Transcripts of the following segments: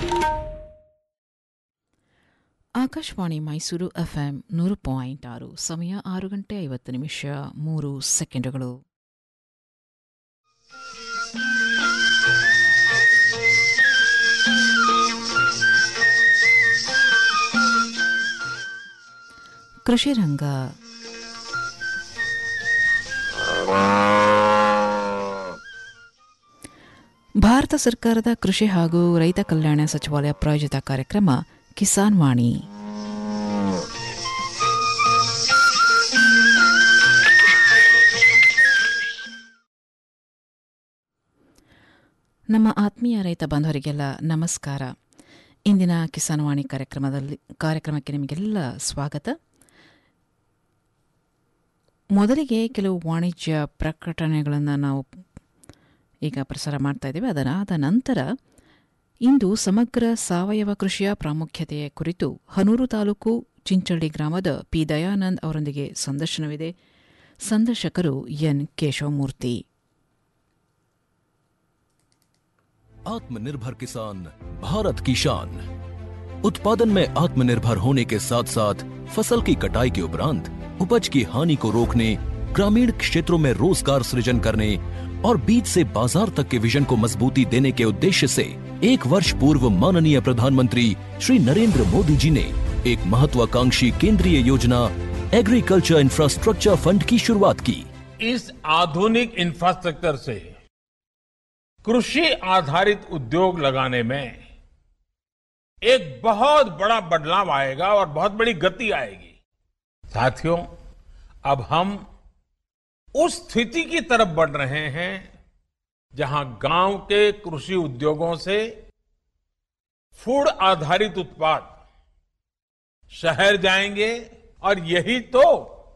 Akashvani Mysuru FM ನೂರು point ಆರು ಸಮಯ ಆರು ಗಂಟೆ ಐವತ್ತು ನಿಮಿಷ ಮೂರು ಸೆಕೆಂಡುಗಳು ಕೃಷಿ ರಂಗ ಭಾರತ ಸರ್ಕಾರದ ಕೃಷಿ ಹಾಗೂ ರೈತ ಕಲ್ಯಾಣ ಸಚಿವಾಲಯ ಪ್ರಾಯೋಜಿತ ಕಾರ್ಯಕ್ರಮ ಕಿಸಾನ್ ವಾಣಿ ನಮ್ಮ ಆತ್ಮೀಯ ರೈತ ಬಾಂಧವರಿಗೆಲ್ಲ ನಮಸ್ಕಾರ ಇಂದಿನ ಕಿಸಾನ್ ವಾಣಿ ಕಾರ್ಯಕ್ರಮದಲ್ಲಿ ಕಾರ್ಯಕ್ರಮಕ್ಕೆ ನಿಮಗೆಲ್ಲ ಸ್ವಾಗತ ಮೊದಲಿಗೆ ಕೆಲವು ವಾಣಿಜ್ಯ ಪ್ರಕಟಣೆಗಳನ್ನು ನಾವು ಈಗ ಪ್ರಸಾರ ಮಾಡ್ತಾ ಇದ್ದೇವೆ ಅದರಾದ ನಂತರ ಇಂದು ಸಮಗ್ರ ಸಾವಯವ ಕೃಷಿಯ ಪ್ರಾಮುಖ್ಯತೆಯ ಕುರಿತು ಹನೂರು ತಾಲೂಕು ಚಿಂಚಳ್ಳಿ ಗ್ರಾಮದ ಪಿ ದಯಾನಂದ್ ಅವರೊಂದಿಗೆ ಸಂದರ್ಶನವಿದೆ ಸಂದರ್ಶಕರು ಎನ್ ಕೇಶವಮೂರ್ತಿ आत्मनिर्भर किसान भारत की शान उत्पादन में आत्मनिर्भर होने के साथ साथ फसल की कटाई के उपरांत उपज की हानि को रोकने ग्रामीण क्षेत्रों में रोजगार सृजन करने और बीज से बाजार तक के विजन को मजबूती देने के उद्देश्य से एक वर्ष पूर्व माननीय प्रधानमंत्री श्री नरेंद्र मोदी जी ने एक महत्वाकांक्षी केंद्रीय योजना एग्रीकल्चर इंफ्रास्ट्रक्चर फंड की शुरुआत की इस आधुनिक इंफ्रास्ट्रक्चर से कृषि आधारित उद्योग लगाने में एक बहुत बड़ा बदलाव आएगा और बहुत बड़ी गति आएगी साथियों अब हम उस स्थिति की तरफ बढ़ रहे हैं जहां गांव के कृषि उद्योगों से फूड आधारित उत्पाद शहर जाएंगे और यही तो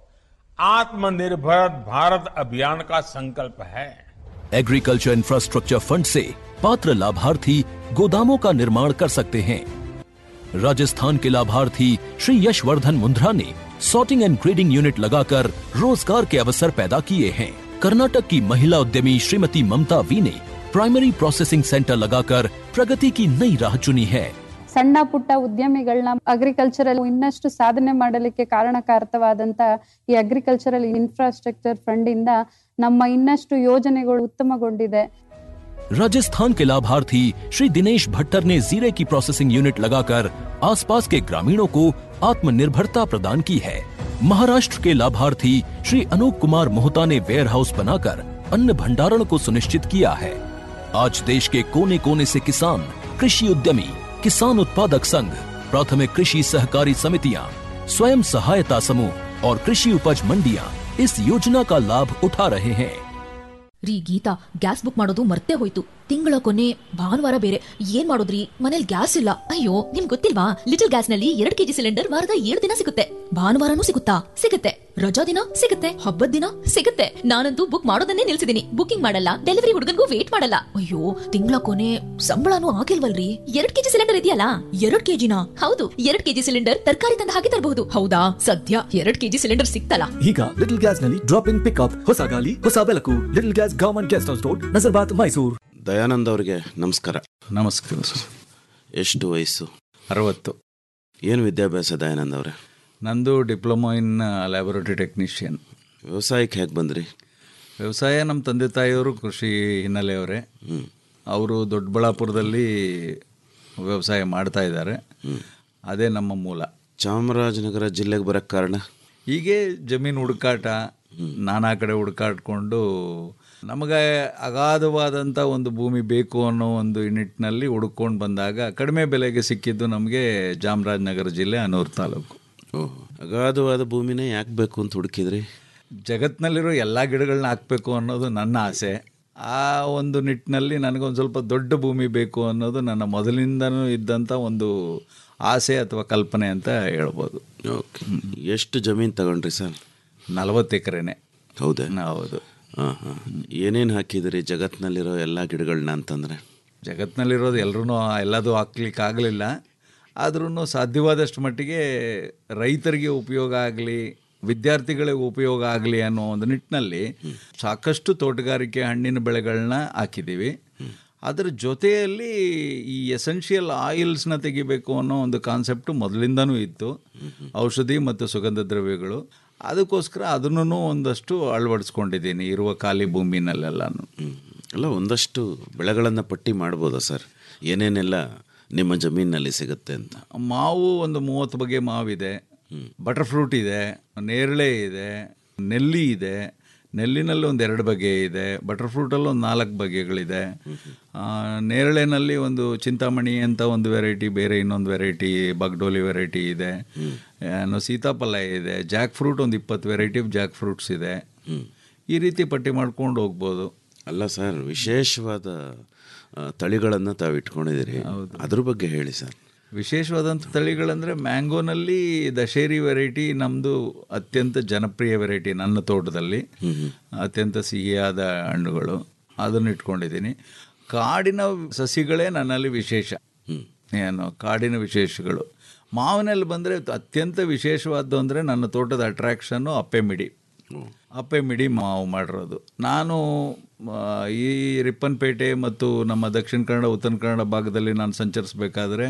आत्मनिर्भर भारत अभियान का संकल्प है एग्रीकल्चर इंफ्रास्ट्रक्चर फंड से पात्र लाभार्थी गोदामों का निर्माण कर सकते हैं राजस्थान के लाभार्थी श्री यशवर्धन मुंद्रा ने सॉर्टिंग एंड ग्रेडिंग यूनिट लगाकर रोजगार के अवसर पैदा किए हैं कर्नाटक की महिला उद्यमी श्रीमती ममता वी ने प्राइमरी प्रोसेसिंग सेंटर लगाकर प्रगति की नई राह चुनी है ಸಣ್ಣ ಪುಟ್ಟ ಉದ್ಯಮಿಗಳನ್ನ ಅಗ್ರಿಕಲ್ಚರಲ್ ಇನ್ನಷ್ಟು ಸಾಧನೆ ಮಾಡಲಿಕ್ಕೆ ಕಾರಣಕಾರಕವಾದಂತ ಈ ಅಗ್ರಿಕಲ್ಚರಲ್ ಇನ್ಫ್ರಾಸ್ಟ್ರಕ್ಚರ್ ಫಂಡ್ ಇಂದ ನಮ್ಮ ಇನ್ನಷ್ಟು ಯೋಜನೆಗಳು ಉತ್ತಮಗೊಂಡಿದೆ राजस्थान के लाभार्थी श्री दिनेश भट्टर ने जीरे की प्रोसेसिंग यूनिट लगाकर आसपास के ग्रामीणों को आत्मनिर्भरता प्रदान की है महाराष्ट्र के लाभार्थी श्री अनूप कुमार मोहता ने वेयर हाउस बनाकर अन्न भंडारण को सुनिश्चित किया है आज देश के कोने कोने से किसान कृषि उद्यमी किसान उत्पादक संघ प्राथमिक कृषि सहकारी समितियां स्वयं सहायता समूह और कृषि उपज मंडियां इस योजना का लाभ उठा रहे हैं ರೀ ಗೀತಾ ಗ್ಯಾಸ್ ಬುಕ್ ಮಾಡೋದು ಮರ್ತೇ ಹೋಯ್ತು ತಿಂಗಳ ಕೊನೆ ಭಾನುವಾರ ಬೇರೆ ಏನ್ ಮಾಡೋದ್ರಿ ಮನೇಲಿ ಗ್ಯಾಸ್ ಇಲ್ಲ ಅಯ್ಯೋ ನಿಮ್ ಗೊತ್ತಿಲ್ವಾ ಲಿಟಲ್ ಗ್ಯಾಸ್ ನಲ್ಲಿ ಎರಡ್ ಕೆಜಿ ಸಿಲಿಂಡರ್ ವಾರದ ಏಳು ದಿನ ಸಿಗುತ್ತೆ ಭಾನುವಾರನೂ ಸಿಗುತ್ತಾ ಸಿಗುತ್ತೆ ರಜಾ ದಿನ ಸಿಗುತ್ತೆ ಹಬ್ಬದ ದಿನ ಸಿಗುತ್ತೆ ನಾನಂತೂ ಬುಕ್ ಮಾಡೋದನ್ನೇ ನಿಲ್ಸಿದೀನಿ ಬುಕಿಂಗ್ ಮಾಡಲ್ಲ ಡೆಲಿವರಿ ಹುಡುಗನ್ಗೂ ವೇಟ್ ಮಾಡಲ್ಲ ಅಯ್ಯೋ ತಿಂಗಳ ಕೊನೆ ಸಂಬಳನೂ ಆಗಿಲ್ವಲ್ರಿ ಎರಡ್ ಕೆಜಿ ಸಿಲಿಂಡರ್ ಇದೆಯಲ್ಲ ಎರಡ್ ಕೆಜಿನ ಹೌದು ಎರಡ್ ಕೆಜಿ ಸಿಲಿಂಡರ್ ತರಕಾರಿ ತಂದ ಹಾಗೆ ತರಬಹುದು ಹೌದಾ ಸದ್ಯ ಎರಡ್ ಕೆಜಿ ಸಿಲಿಂಡರ್ ಸಿಕ್ತಲ್ಲ ಈಗ ಲಿಟಲ್ ಗ್ಯಾಸ್ ನಲ್ಲಿ ಡ್ರಾಪ್ ಇನ್ ಪಿಕ್ಅಪ್ ಹೊಸ ಗಾಲಿ ಹೊಸ ಬೆಳಕು little gas government guest house road Nazarbad Mysuru Dayanand ಅವರಿಗೆ ನಮಸ್ಕಾರ ನಮಸ್ಕಾರ ಸರ್ ಎಷ್ಟು ವಯಸ್ಸು ಅರವತ್ತು ಏನು ವಿದ್ಯಾಭ್ಯಾಸ ದಯಾನಂದ್ ಅವರೇ ನಂದು ಡಿಪ್ಲೊಮಾ ಇನ್ ಲ್ಯಾಬೊರೇಟರಿ ಟೆಕ್ನಿಷಿಯನ್ ವ್ಯವಸಾಯಕ್ಕೆ ಹೇಗೆ ಬಂದ್ರಿ ವ್ಯವಸಾಯ ನಮ್ಮ ತಂದೆ ತಾಯಿಯವರು ಕೃಷಿ ಹಿನ್ನೆಲೆಯವರೇ ಅವರು ದೊಡ್ಡಬಳ್ಳಾಪುರದಲ್ಲಿ ವ್ಯವಸಾಯ ಮಾಡ್ತಾ ಇದ್ದಾರೆ ಅದೇ ನಮ್ಮ ಮೂಲ ಚಾಮರಾಜನಗರ ಜಿಲ್ಲೆಗೆ ಬರಕ್ಕೆ ಕಾರಣ ಹೀಗೆ ಜಮೀನು ಹುಡುಕಾಟ ನಾನಾ ಕಡೆ ಹುಡುಕಾಡ್ಕೊಂಡು ನಮಗೆ ಅಗಾಧವಾದಂಥ ಒಂದು ಭೂಮಿ ಬೇಕು ಅನ್ನೋ ಒಂದು ನಿಟ್ಟಿನಲ್ಲಿ ಹುಡುಕೊಂಡು ಬಂದಾಗ ಕಡಿಮೆ ಬೆಲೆಗೆ ಸಿಕ್ಕಿದ್ದು ನಮಗೆ ಚಾಮರಾಜನಗರ ಜಿಲ್ಲೆ ಅನೂರು ತಾಲೂಕು ಓಹ್ ಅಗಾಧವಾದ ಭೂಮಿನೇ ಯಾಕೆ ಬೇಕು ಅಂತ ಹುಡುಕಿದ್ರಿ ಜಗತ್ತಿನಲ್ಲಿರೋ ಎಲ್ಲ ಗಿಡಗಳನ್ನ ಹಾಕಬೇಕು ಅನ್ನೋದು ನನ್ನ ಆಸೆ ಆ ಒಂದು ನಿಟ್ಟಿನಲ್ಲಿ ನನಗೊಂದು ಸ್ವಲ್ಪ ದೊಡ್ಡ ಭೂಮಿ ಬೇಕು ಅನ್ನೋದು ನನ್ನ ಮೊದಲಿಂದನೂ ಇದ್ದಂಥ ಒಂದು ಆಸೆ ಅಥವಾ ಕಲ್ಪನೆ ಅಂತ ಹೇಳ್ಬೋದು ಓಕೆ ಎಷ್ಟು ಜಮೀನು ತಗೊಂಡ್ರಿ ಸರ್ ನಲವತ್ತು ಎಕರೆನೆ ಹೌದಾ ಹೌದು ಹಾಂ ಹಾಂ ಏನೇನು ಹಾಕಿದಿರಿ ಜಗತ್ತಿನಲ್ಲಿರೋ ಎಲ್ಲ ಗಿಡಗಳನ್ನ ಅಂತಂದರೆ ಜಗತ್ತಿನಲ್ಲಿರೋದು ಎಲ್ಲರೂ ಎಲ್ಲದೂ ಹಾಕ್ಲಿಕ್ಕೆ ಆಗಲಿಲ್ಲ ಆದ್ರೂ ಸಾಧ್ಯವಾದಷ್ಟು ಮಟ್ಟಿಗೆ ರೈತರಿಗೆ ಉಪಯೋಗ ಆಗಲಿ ವಿದ್ಯಾರ್ಥಿಗಳಿಗೆ ಉಪಯೋಗ ಆಗಲಿ ಅನ್ನೋ ಒಂದು ನಿಟ್ಟಿನಲ್ಲಿ ಸಾಕಷ್ಟು ತೋಟಗಾರಿಕೆ ಹಣ್ಣಿನ ಬೆಳೆಗಳನ್ನ ಹಾಕಿದ್ದೀವಿ ಅದರ ಜೊತೆಯಲ್ಲಿ ಈ ಎಸೆನ್ಷಿಯಲ್ ಆಯಿಲ್ಸ್ನ ತೆಗಿಬೇಕು ಅನ್ನೋ ಒಂದು ಕಾನ್ಸೆಪ್ಟು ಮೊದಲಿಂದನೂ ಇತ್ತು ಔಷಧಿ ಮತ್ತು ಸುಗಂಧ ದ್ರವ್ಯಗಳು ಅದಕ್ಕೋಸ್ಕರ ಅದನ್ನು ಒಂದಷ್ಟು ಅಳವಡಿಸ್ಕೊಂಡಿದ್ದೀನಿ ಇರುವ ಖಾಲಿ ಭೂಮಿನಲ್ಲೆಲ್ಲನೂ ಅಲ್ಲ ಒಂದಷ್ಟು ಬೆಳೆಗಳನ್ನು ಪಟ್ಟಿ ಮಾಡ್ಬೋದಾ ಸರ್ ಏನೇನೆಲ್ಲ ನಿಮ್ಮ ಜಮೀನಿನಲ್ಲಿ ಸಿಗುತ್ತೆ ಅಂತ ಮಾವು ಒಂದು ಮೂವತ್ತು ಬಗೆ ಮಾವಿದೆ ಬಟರ್ ಫ್ರೂಟ್ ಇದೆ ನೇರಳೆ ಇದೆ ನೆಲ್ಲಿ ಇದೆ ನೆಲ್ಲಿನಲ್ಲಿ ಒಂದು ಎರಡು ಬಗೆ ಇದೆ ಬಟರ್ ಫ್ರೂಟಲ್ಲಿ ಒಂದು ನಾಲ್ಕು ಬಗೆಗಳಿದೆ ಆ, ನೇರಳೆನಲ್ಲಿ ಒಂದು ಚಿಂತಾಮಣಿ ಅಂತ ಒಂದು ವೆರೈಟಿ ಬೇರೆ ಇನ್ನೊಂದು ವೆರೈಟಿ ಬಗ್ಡೋಲಿ ವೆರೈಟಿ ಇದೆ ಏನು ಸೀತಾಫಲ ಇದೆ ಜಾಕ್ ಫ್ರೂಟ್ ಒಂದು ಇಪ್ಪತ್ತು ವೆರೈಟಿ ಜಾಕ್ ಫ್ರೂಟ್ಸ್ ಇದೆ ಈ ರೀತಿ ಪಟ್ಟಿ ಮಾಡ್ಕೊಂಡು ಹೋಗ್ಬೋದು ಅಲ್ಲ ಸರ್ ವಿಶೇಷವಾದ ತಳಿಗಳನ್ನು ತಾವು ಇಟ್ಕೊಂಡಿದ್ದೀರಿ ಅದ್ರ ಬಗ್ಗೆ ಹೇಳಿ ಸರ್ ವಿಶೇಷವಾದಂಥ ತಳಿಗಳಂದರೆ ಮ್ಯಾಂಗೋನಲ್ಲಿ ದಶೇರಿ ವೆರೈಟಿ ನಮ್ಮದು ಅತ್ಯಂತ ಜನಪ್ರಿಯ ವೆರೈಟಿ ನನ್ನ ತೋಟದಲ್ಲಿ ಅತ್ಯಂತ ಸಿಹಿಯಾದ ಹಣ್ಣುಗಳು ಅದನ್ನು ಇಟ್ಕೊಂಡಿದ್ದೀನಿ ಕಾಡಿನ ಸಸಿಗಳೇ ನನ್ನಲ್ಲಿ ವಿಶೇಷ ಏನು ಕಾಡಿನ ವಿಶೇಷಗಳು ಮಾವಿನಲ್ಲಿ ಬಂದರೆ ಅತ್ಯಂತ ವಿಶೇಷವಾದ್ದು ಅಂದರೆ ನನ್ನ ತೋಟದ ಅಟ್ರಾಕ್ಷನ್ನು ಅಪ್ಪೆ ಮಿಡಿ ಅಪ್ಪೆ ಮಿಡಿ ಮಾವು ಮಾಡಿರೋದು ನಾನು ಆ, ಈ ರಿಪ್ಪನ್ಪೇಟೆ ಮತ್ತು ನಮ್ಮ ದಕ್ಷಿಣ ಕನ್ನಡ ಉತ್ತರ ಕನ್ನಡ ಭಾಗದಲ್ಲಿ ನಾನು ಸಂಚರಿಸಬೇಕಾದ್ರೆ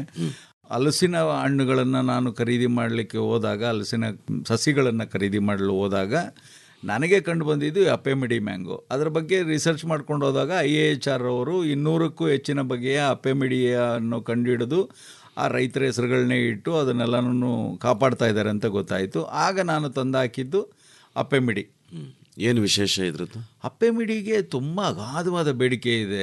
ಹಲಸಿನ ಹಣ್ಣುಗಳನ್ನು ನಾನು ಖರೀದಿ ಮಾಡಲಿಕ್ಕೆ ಹೋದಾಗ ಹಲಸಿನ ಸಸಿಗಳನ್ನು ಖರೀದಿ ಮಾಡಲು ಹೋದಾಗ ನನಗೆ ಕಂಡು ಬಂದಿದ್ದು ಈ ಅಪ್ಪೆ ಮಿಡಿ ಮ್ಯಾಂಗೋ ಅದರ ಬಗ್ಗೆ ರಿಸರ್ಚ್ ಮಾಡ್ಕೊಂಡು ಹೋದಾಗ ಐ ಎ ಎಚ್ ಆರ್ ಅವರು ಇನ್ನೂರಕ್ಕೂ ಹೆಚ್ಚಿನ ಬಗೆಯ ಅಪ್ಪೆ ಮಿಡಿಯನ್ನು ಕಂಡುಹಿಡಿದು ಆ ರೈತರ ಹೆಸರುಗಳನ್ನೇ ಇಟ್ಟು ಅದನ್ನೆಲ್ಲನೂ ಕಾಪಾಡ್ತಾ ಇದ್ದಾರೆ ಅಂತ ಗೊತ್ತಾಯಿತು ಆಗ ನಾನು ತಂದಾಕಿದ್ದು ಅಪ್ಪೆ ಮಿಡಿ ಏನು ವಿಶೇಷ ಇದ್ರದ್ದು ಅಪ್ಪೆ ಮಿಡಿಗೆ ತುಂಬ ಅಗಾಧವಾದ ಬೇಡಿಕೆ ಇದೆ